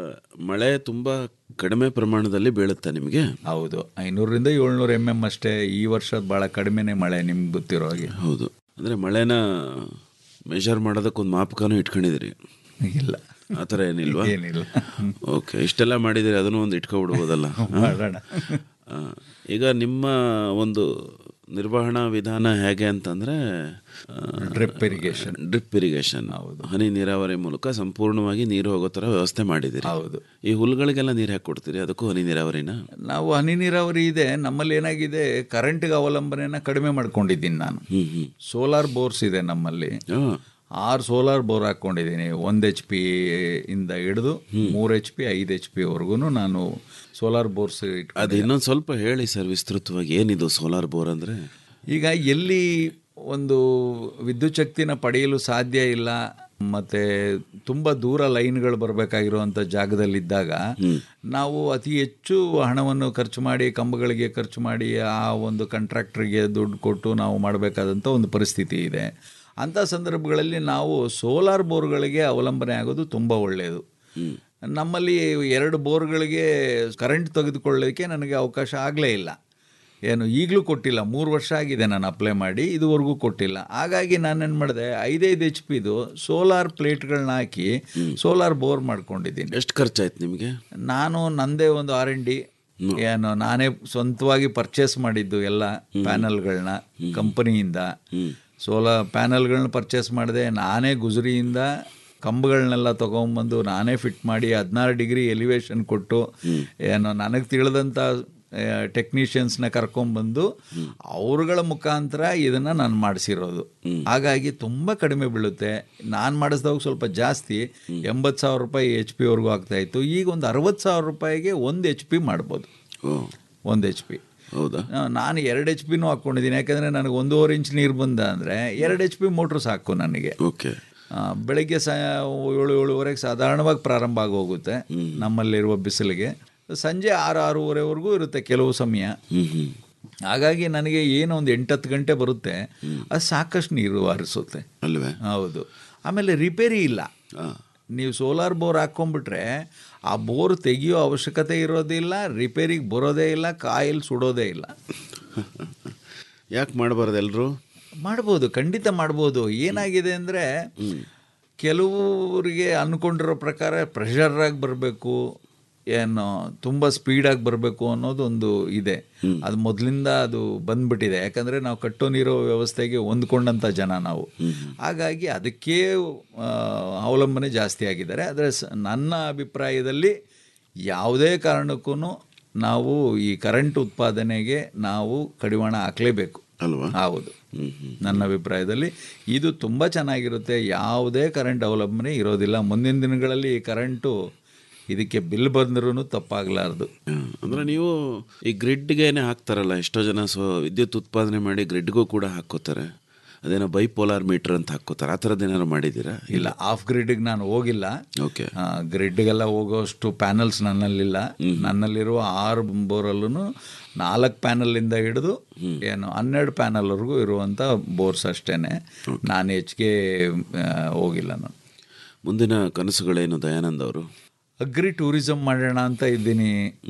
ಮಳೆ ತುಂಬ ಕಡಿಮೆ ಪ್ರಮಾಣದಲ್ಲಿ ಬೀಳುತ್ತೆ ನಿಮಗೆ ಹೌದು ಐನೂರರಿಂದ ಏಳ್ನೂರು ಎಮ್ ಎಮ್ ಅಷ್ಟೇ ಈ ವರ್ಷ ಭಾಳ ಕಡಿಮೆನೇ ಮಳೆ ನಿಮ್ಗೆ ಗೊತ್ತಿರೋ ಹಾಗೆ ಹೌದು ಅಂದರೆ ಮಳೆನ ಮೆಷರ್ ಮಾಡೋದಕ್ಕೊಂದು ಮಾಪಕನೂ ಇಟ್ಕೊಂಡಿದ್ದೀರಿ ಇಲ್ಲ ಆ ಥರ ಏನಿಲ್ವಾ ಏನಿಲ್ಲ. ಓಕೆ ಇಷ್ಟೆಲ್ಲ ಮಾಡಿದಿರಿ ಅದನ್ನು ಒಂದು ಇಟ್ಕೊಬಿಡ್ಬೋದಲ್ಲ ಮಾಡೋಣ. ಆ, ಈಗ ನಿಮ್ಮ ಒಂದು ನಿರ್ವಹಣಾ ವಿಧಾನ ಹೇಗೆ ಅಂತಂದ್ರೆ ಡ್ರಿಪ್ ಇರಿಗೇಷನ್ ಡ್ರಿಪ್ ಇರಿಗೇಷನ್ ಹನಿ ನೀರಾವರಿ ಮೂಲಕ ಸಂಪೂರ್ಣವಾಗಿ ನೀರು ಹೋಗೋ ಥರ ವ್ಯವಸ್ಥೆ ಮಾಡಿದ್ದೀರಿ ಹೌದು ಈ ಹುಲ್ಗಳಿಗೆಲ್ಲ ನೀರು ಹಾಕಿ ಕೊಡ್ತೀರಿ ಅದಕ್ಕೂ ಹನಿ ನೀರಾವರಿನ ನಾವು ಹನಿ ನೀರಾವರಿ ಇದೆ ನಮ್ಮಲ್ಲಿ ಏನಾಗಿದೆ ಕರೆಂಟ್ಗೆ ಅವಲಂಬನೆನ ಕಡಿಮೆ ಮಾಡ್ಕೊಂಡಿದ್ದೀನಿ ನಾನು ಸೋಲಾರ್ ಬೋರ್ಸ್ ಇದೆ ನಮ್ಮಲ್ಲಿ ಆರು ಸೋಲಾರ್ ಬೋರ್ ಹಾಕ್ಕೊಂಡಿದ್ದೀನಿ ಒಂದು ಎಚ್ ಪಿ ಇಂದ ಹಿಡಿದು ಮೂರು ಎಚ್ ಪಿ ಐದು ಎಚ್ ಪಿ ವರ್ಗು ನಾನು ಸೋಲಾರ್ ಬೋರ್ಸ್ ಅದು ಇನ್ನೊಂದು ಸ್ವಲ್ಪ ಹೇಳಿ ಸರ್ ವಿಸ್ತೃತವಾಗಿ ಏನಿದು ಸೋಲಾರ್ ಬೋರ್ ಅಂದರೆ ಈಗ ಎಲ್ಲಿ ಒಂದು ವಿದ್ಯುತ್ ಶಕ್ತಿನ ಪಡೆಯಲು ಸಾಧ್ಯ ಇಲ್ಲ ಮತ್ತೆ ತುಂಬ ದೂರ ಲೈನ್ಗಳು ಬರಬೇಕಾಗಿರುವಂಥ ಜಾಗದಲ್ಲಿದ್ದಾಗ ನಾವು ಅತಿ ಹೆಚ್ಚು ಹಣವನ್ನು ಖರ್ಚು ಮಾಡಿ ಕಂಬಗಳಿಗೆ ಖರ್ಚು ಮಾಡಿ ಆ ಒಂದು ಕಾಂಟ್ರಾಕ್ಟ್ರಿಗೆ ದುಡ್ಡು ಕೊಟ್ಟು ನಾವು ಮಾಡಬೇಕಾದಂಥ ಒಂದು ಪರಿಸ್ಥಿತಿ ಇದೆ ಅಂಥ ಸಂದರ್ಭಗಳಲ್ಲಿ ನಾವು ಸೋಲಾರ್ ಬೋರ್ಗಳಿಗೆ ಅವಲಂಬನೆ ಆಗೋದು ತುಂಬ ಒಳ್ಳೆಯದು ನಮ್ಮಲ್ಲಿ ಎರಡು ಬೋರ್ಗಳಿಗೆ ಕರೆಂಟ್ ತೆಗೆದುಕೊಳ್ಳೋಕ್ಕೆ ನನಗೆ ಅವಕಾಶ ಆಗಲೇ ಇಲ್ಲ ಏನು ಈಗಲೂ ಕೊಟ್ಟಿಲ್ಲ ಮೂರು ವರ್ಷ ಆಗಿದೆ ನಾನು ಅಪ್ಲೈ ಮಾಡಿ ಇದುವರೆಗೂ ಕೊಟ್ಟಿಲ್ಲ ಹಾಗಾಗಿ ನಾನೇನು ಮಾಡಿದೆ ಐದೈದು ಎಚ್ ಪಿದು ಸೋಲಾರ್ ಪ್ಲೇಟ್ಗಳನ್ನ ಹಾಕಿ ಸೋಲಾರ್ ಬೋರ್ ಮಾಡ್ಕೊಂಡಿದ್ದೀನಿ ಎಷ್ಟು ಖರ್ಚಾಯ್ತು ನಿಮಗೆ ನಾನು ನಂದೇ ಒಂದು ಆರ್ ಎನ್ ಡಿ ಏನು ನಾನೇ ಸ್ವಂತವಾಗಿ ಪರ್ಚೇಸ್ ಮಾಡಿದ್ದು ಎಲ್ಲ ಪ್ಯಾನಲ್ಗಳನ್ನ ಕಂಪನಿಯಿಂದ ಸೋಲಾರ್ ಪ್ಯಾನಲ್ಗಳನ್ನ ಪರ್ಚೇಸ್ ಮಾಡಿದೆ ನಾನೇ ಗುಜರಿಯಿಂದ ಕಂಬಗಳನ್ನೆಲ್ಲ ತೊಗೊಂಬಂದು ನಾನೇ ಫಿಟ್ ಮಾಡಿ ಹದಿನಾರು ಡಿಗ್ರಿ ಎಲಿವೇಶನ್ ಕೊಟ್ಟು ಏನು ನನಗೆ ತಿಳಿದಂಥ ಟೆಕ್ನಿಷಿಯನ್ಸ್ನ ಕರ್ಕೊಂಬಂದು ಅವ್ರುಗಳ ಮುಖಾಂತರ ಇದನ್ನು ನಾನು ಮಾಡಿಸಿರೋದು ಹಾಗಾಗಿ ತುಂಬ ಕಡಿಮೆ ಬೀಳುತ್ತೆ ನಾನು ಮಾಡಿಸಿದಾಗ ಸ್ವಲ್ಪ ಜಾಸ್ತಿ ಎಂಬತ್ತು ಸಾವಿರ ರೂಪಾಯಿ ಎಚ್ ಪಿವರೆಗೂ ಆಗ್ತಾಯಿತ್ತು ಈಗ ಒಂದು ಅರವತ್ತು ಸಾವಿರ ರೂಪಾಯಿಗೆ ಒಂದು ಎಚ್ ಪಿ ಮಾಡ್ಬೋದು ಒಂದು ಎಚ್ ಪಿ ಹೌದಾ ಆ, ನಾನು ಎರಡು ಎಚ್ ಪಿನೂ ಹಾಕ್ಕೊಂಡಿದ್ದೀನಿ ಯಾಕಂದರೆ ನನಗೆ ಒಂದೂವರೆ ಇಂಚ್ ನೀರು ಬಂದ ಅಂದರೆ ಎರಡು ಎಚ್ ಪಿ ಮೋಟ್ರ್ ಸಾಕು ನನಗೆ ಓಕೆ ಆ, ಬೆಳಗ್ಗೆ ಸ ಏಳು ಏಳುವರೆಗೆ ಸಾಧಾರಣವಾಗಿ ಪ್ರಾರಂಭ ಆಗೋಗುತ್ತೆ ನಮ್ಮಲ್ಲಿರುವ ಬಿಸಿಲಿಗೆ ಸಂಜೆ ಆರು ಆರೂವರೆವರೆಗೂ ಇರುತ್ತೆ ಕೆಲವು ಸಮಯ ಹಾಗಾಗಿ ನನಗೆ ಏನೋ ಒಂದು ಎಂಟತ್ತು ಗಂಟೆ ಬರುತ್ತೆ ಅದು ಸಾಕಷ್ಟು ನೀರು ಹರಿಸುತ್ತೆ ಅಲ್ವೇ ಹೌದು ಆಮೇಲೆ ರಿಪೇರಿ ಇಲ್ಲ ನೀವು ಸೋಲಾರ್ ಬೋರ್ ಹಾಕ್ಕೊಂಡ್ಬಿಟ್ರೆ ಆ ಬೋರ್ ತೆಗಿಯೋ ಅವಶ್ಯಕತೆ ಇರೋದಿಲ್ಲ ರಿಪೇರಿಗೆ ಬರೋದೇ ಇಲ್ಲ ಕಾಯಿಲ್ ಸುಡೋದೇ ಇಲ್ಲ ಯಾಕೆ ಮಾಡಬಾರ್ದು ಎಲ್ಲರೂ ಮಾಡ್ಬೋದು ಖಂಡಿತ ಮಾಡ್ಬೋದು ಏನಾಗಿದೆ ಅಂದರೆ ಕೆಲವರಿಗೆ ಅಂದ್ಕೊಂಡಿರೋ ಪ್ರಕಾರ ಪ್ರೆಷರಾಗಿ ಬರಬೇಕು ಏನು ತುಂಬ ಸ್ಪೀಡಾಗಿ ಬರಬೇಕು ಅನ್ನೋದೊಂದು ಇದೆ ಅದು ಮೊದಲಿಂದ ಅದು ಬಂದ್ಬಿಟ್ಟಿದೆ ಯಾಕಂದರೆ ನಾವು ಕಟ್ಟೋ ನೀರೋ ವ್ಯವಸ್ಥೆಗೆ ಹೊಂದ್ಕೊಂಡಂಥ ಜನ ನಾವು ಹಾಗಾಗಿ ಅದಕ್ಕೆ ಆ, ಅವಲಂಬನೆ ಜಾಸ್ತಿ ಆಗಿದ್ದಾರೆ ಆದರೆ ಸ ನನ್ನ ಅಭಿಪ್ರಾಯದಲ್ಲಿ ಯಾವುದೇ ಕಾರಣಕ್ಕೂ ನಾವು ಈ ಕರೆಂಟ್ ಉತ್ಪಾದನೆಗೆ ನಾವು ಕಡಿವಾಣ ಹಾಕಲೇಬೇಕು ಅಲ್ವಾ ಹೌದು ನನ್ನ ಅಭಿಪ್ರಾಯದಲ್ಲಿ ಇದು ತುಂಬ ಚೆನ್ನಾಗಿರುತ್ತೆ ಯಾವುದೇ ಕರೆಂಟ್ ಅವಲಂಬನೆ ಇರೋದಿಲ್ಲ ಮುಂದಿನ ದಿನಗಳಲ್ಲಿ ಈ ಕರೆಂಟು ಇದಕ್ಕೆ ಬಿಲ್ ಬಂದ್ರೂ ತಪ್ಪಾಗಲಾರ್ದು ಅಂದರೆ ನೀವು ಈ ಗ್ರಿಡ್ಗೇನೆ ಹಾಕ್ತಾರಲ್ಲ ಎಷ್ಟೋ ಜನ ಸೊ ವಿದ್ಯುತ್ ಉತ್ಪಾದನೆ ಮಾಡಿ ಗ್ರಿಡ್ಗೂ ಕೂಡ ಹಾಕ್ಕೋತಾರೆ ಅದೇನೋ ಬೈಪೋಲಾರ್ ಮೀಟರ್ ಅಂತ ಹಾಕ್ಕೋತಾರೆ ಆ ಥರದ್ದು ಏನಾದ್ರು ಮಾಡಿದ್ದೀರಾ ಇಲ್ಲ ಆಫ್ ಗ್ರಿಡ್ಗೆ ನಾನು ಹೋಗಿಲ್ಲ ಓಕೆ ಗ್ರಿಡ್ಗೆಲ್ಲ ಹೋಗೋಷ್ಟು ಪ್ಯಾನಲ್ಸ್ ನನ್ನಲ್ಲಿಲ್ಲ ನನ್ನಲ್ಲಿರುವ ಆರು ಬೋರಲ್ಲೂ ನಾಲ್ಕು ಪ್ಯಾನಲ್ಲಿಂದ ಹಿಡಿದು ಏನು ಹನ್ನೆರಡು ಪ್ಯಾನಲ್ವರೆಗೂ ಇರುವಂಥ ಬೋರ್ಸ್ ಅಷ್ಟೇ ನಾನು ಹೆಚ್ಚಿಗೆ ಹೋಗಿಲ್ಲ ನಾನು ಮುಂದಿನ ಕನಸುಗಳೇನು ದಯಾನಂದ್ ಅವರು ಅಗ್ರಿ ಟೂರಿಸಂ ಮಾಡೋಣ ಅಂತ ಇದ್ದೀನಿ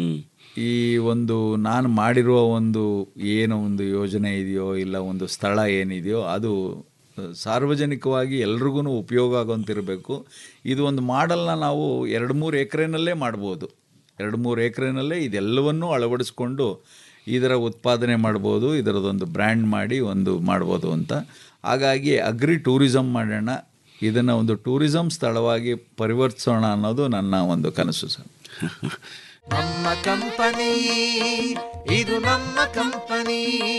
ಈ ಒಂದು ನಾನು ಮಾಡಿರುವ ಒಂದು ಏನು ಒಂದು ಯೋಜನೆ ಇದೆಯೋ ಇಲ್ಲ ಒಂದು ಸ್ಥಳ ಏನಿದೆಯೋ ಅದು ಸಾರ್ವಜನಿಕವಾಗಿ ಎಲ್ರಿಗೂ ಉಪಯೋಗ ಆಗೋಂತಿರಬೇಕು ಇದು ಒಂದು ಮಾಡಲ್ನ ನಾವು ಎರಡು ಮೂರು ಎಕರೆನಲ್ಲೇ ಮಾಡ್ಬೋದು ಎರಡು ಮೂರು ಎಕರೆನಲ್ಲೇ ಇದೆಲ್ಲವನ್ನೂ ಅಳವಡಿಸ್ಕೊಂಡು ಇದರ ಉತ್ಪಾದನೆ ಮಾಡ್ಬೋದು ಇದರದೊಂದು ಬ್ರ್ಯಾಂಡ್ ಮಾಡಿ ಒಂದು ಮಾಡ್ಬೋದು ಅಂತ ಹಾಗಾಗಿ ಅಗ್ರಿ ಟೂರಿಸಂ ಮಾಡೋಣ ಇದನ್ನು ಒಂದು ಟೂರಿಸಂ ಸ್ಥಳವಾಗಿ ಪರಿವರ್ತಿಸೋಣ ಅನ್ನೋದು ನನ್ನ ಒಂದು ಕನಸು ಸರ್ ನಮ್ಮ ಕಂಪನಿ ಇದು ನಮ್ಮ ಕಂಪನಿ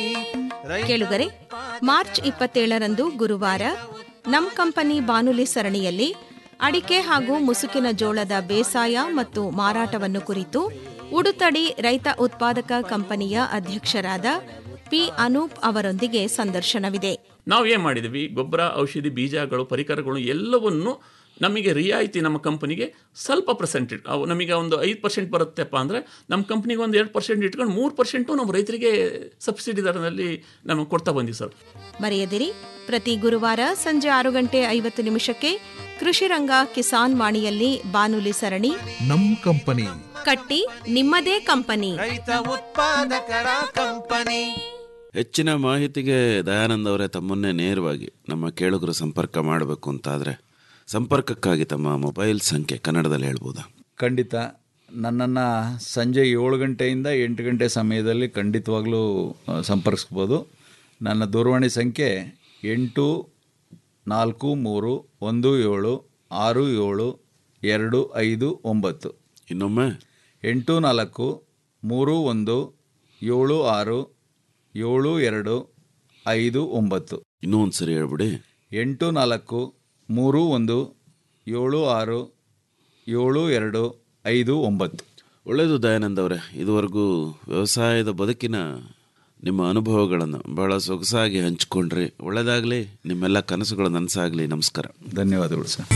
ಕೇಳುಗರೆ ಮಾರ್ಚ್ ಇಪ್ಪತ್ತೇಳರಂದು ಗುರುವಾರ ನಮ್ ಕಂಪನಿ ಬಾನುಲಿ ಸರಣಿಯಲ್ಲಿ ಅಡಿಕೆ ಹಾಗೂ ಮುಸುಕಿನ ಜೋಳದ ಬೇಸಾಯ ಮತ್ತು ಮಾರಾಟವನ್ನು ಕುರಿತು ಉಡುತಡಿ ರೈತ ಉತ್ಪಾದಕ ಕಂಪನಿಯ ಅಧ್ಯಕ್ಷರಾದ ಪಿ ಅನೂಪ್ ಅವರೊಂದಿಗೆ ಸಂದರ್ಶನವಿದೆ ನಾವು ಏನು ಮಾಡಿದ್ವಿ ಗೊಬ್ಬರ ಔಷಧಿ ಬೀಜಗಳು ಪರಿಕರಗಳು ಎಲ್ಲವನ್ನು ನಮಗೆ ರಿಯಾಯಿತಿ ನಮ್ಮ ಕಂಪನಿಗೆ ಸ್ವಲ್ಪ ಪರ್ಸೆಂಟೇಜ್ ಅವು ನಮಗೆ ಒಂದು ಐದು ಪರ್ಸೆಂಟ್ ಬರುತ್ತೆಪ್ಪ ಅಂದರೆ ನಮ್ಮ ಕಂಪ್ನಿಗೆ ಒಂದು ಎರಡು ಪರ್ಸೆಂಟ್ ಇಟ್ಕೊಂಡು ಮೂರು ಪರ್ಸೆಂಟು ನಮ್ಮ ರೈತರಿಗೆ ಸಬ್ಸಿಡಿ ದರದಲ್ಲಿ ನಮಗೆ ಕೊಡ್ತಾ ಬಂದಿವಿ ಸರ್ ಮರೆಯದಿರಿ ಪ್ರತಿ ಗುರುವಾರ ಸಂಜೆ ಆರು ಗಂಟೆ ಐವತ್ತು ನಿಮಿಷಕ್ಕೆ ಕೃಷಿ ರಂಗ ಕಿಸಾನ್ ವಾಣಿಯಲ್ಲಿ ಬಾನುಲಿ ಸರಣಿ ನಮ್ ಕಂಪನಿ ಕಟ್ಟಿ ನಿಮ್ಮದೇ ಕಂಪನಿ ರೈತ ಉತ್ಪಾದಕರ ಕಂಪನಿ ಹೆಚ್ಚಿನ ಮಾಹಿತಿಗೆ ದಯಾನಂದ್ ಅವರೇ ತಮ್ಮನ್ನೇ ನೇರವಾಗಿ ನಮ್ಮ ಕೇಳುಗರು ಸಂಪರ್ಕ ಮಾಡಬೇಕು ಅಂತಾದರೆ ಸಂಪರ್ಕಕ್ಕಾಗಿ ತಮ್ಮ ಮೊಬೈಲ್ ಸಂಖ್ಯೆ ಕನ್ನಡದಲ್ಲಿ ಹೇಳ್ಬೋದಾ ಖಂಡಿತ ನನ್ನನ್ನು ಸಂಜೆ ಏಳು ಗಂಟೆಯಿಂದ ಎಂಟು ಗಂಟೆ ಸಮಯದಲ್ಲಿ ಖಂಡಿತವಾಗ್ಲೂ ಆ, ಸಂಪರ್ಕಿಸ್ಬೋದು ನನ್ನ ದೂರವಾಣಿ ಸಂಖ್ಯೆ ಎಂಟು ನಾಲ್ಕು ಮೂರು ಒಂದು ಏಳು ಆರು ಏಳು ಎರಡು ಐದು ಒಂಬತ್ತು ಇನ್ನೊಮ್ಮೆ ಎಂಟು ನಾಲ್ಕು ಮೂರು ಒಂದು ಏಳು ಆರು ಏಳು ಎರಡು ಐದು ಒಂಬತ್ತು ಇನ್ನೂ ಒಂದು ಸರಿ ಹೇಳ್ಬಿಡಿ ಎಂಟು ನಾಲ್ಕು ಮೂರು ಒಂದು ಏಳು ಆರು ಏಳು ಎರಡು ಐದು ಒಂಬತ್ತು ಒಳ್ಳೆಯದು ದಯಾನಂದ್ ಅವರೇ ಇದುವರೆಗೂ ವ್ಯವಸಾಯದ ಬದುಕಿನ ನಿಮ್ಮ ಅನುಭವಗಳನ್ನು ಬಹಳ ಸೊಗಸಾಗಿ ಹಂಚ್ಕೊಂಡ್ರಿ ಒಳ್ಳೆಯದಾಗಲಿ ನಿಮ್ಮೆಲ್ಲ ಕನಸುಗಳು ನನಸಾಗಲಿ ನಮಸ್ಕಾರ ಧನ್ಯವಾದಗಳು ಸರ್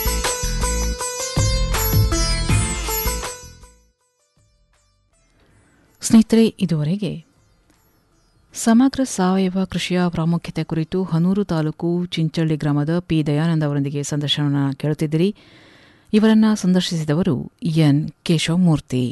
ಸ್ನೇಹಿತರೆ ಇದುವರೆಗೆ ಸಮಗ್ರ ಸಾವಯವ ಕೃಷಿಯ ಪ್ರಾಮುಖ್ಯತೆ ಕುರಿತು ಹನೂರು ತಾಲೂಕು ಚಿಂಚಳ್ಳಿ ಗ್ರಾಮದ ಪಿ ದಯಾನಂದ ಅವರೊಂದಿಗೆ ಸಂದರ್ಶನವನ್ನು ಕೇಳುತ್ತಿದ್ದಿರಿ ಇವರನ್ನು ಸಂದರ್ಶಿಸಿದವರು ಎನ್ ಕೇಶವಮೂರ್ತಿ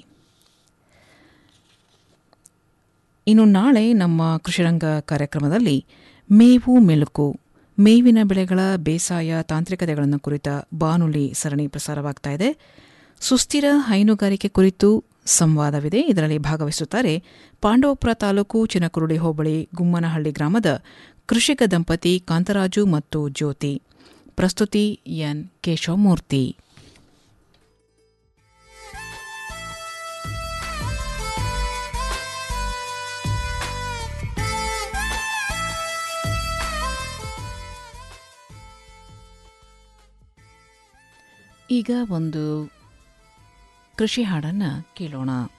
ಇನ್ನು ನಾಳೆ ನಮ್ಮ ಕೃಷಿರಂಗ ಕಾರ್ಯಕ್ರಮದಲ್ಲಿ ಮೇವು ಮೆಲುಕು ಮೇವಿನ ಬೆಳೆಗಳ ಬೇಸಾಯ ತಾಂತ್ರಿಕತೆಗಳನ್ನು ಕುರಿತ ಬಾನುಲಿ ಸರಣಿ ಪ್ರಸಾರವಾಗ್ತಾ ಇದೆ ಸುಸ್ಥಿರ ಹೈನುಗಾರಿಕೆ ಕುರಿತು ಸಂವಾದವಿದೆ ಇದರಲ್ಲಿ ಭಾಗವಹಿಸುತ್ತಾರೆ ಪಾಂಡವಪುರ ತಾಲೂಕು ಚಿನಕುರುಳಿ ಹೋಬಳಿ ಗುಮ್ಮನಹಳ್ಳಿ ಗ್ರಾಮದ ಕೃಷಿಕ ದಂಪತಿ ಕಾಂತರಾಜು ಮತ್ತು ಜ್ಯೋತಿ ಪ್ರಸ್ತುತಿ ಎನ್ ಕೇಶವಮೂರ್ತಿ ಈಗ ಒಂದು ಕೃಷಿ ಹಾಡನ್ನು ಕೇಳೋಣ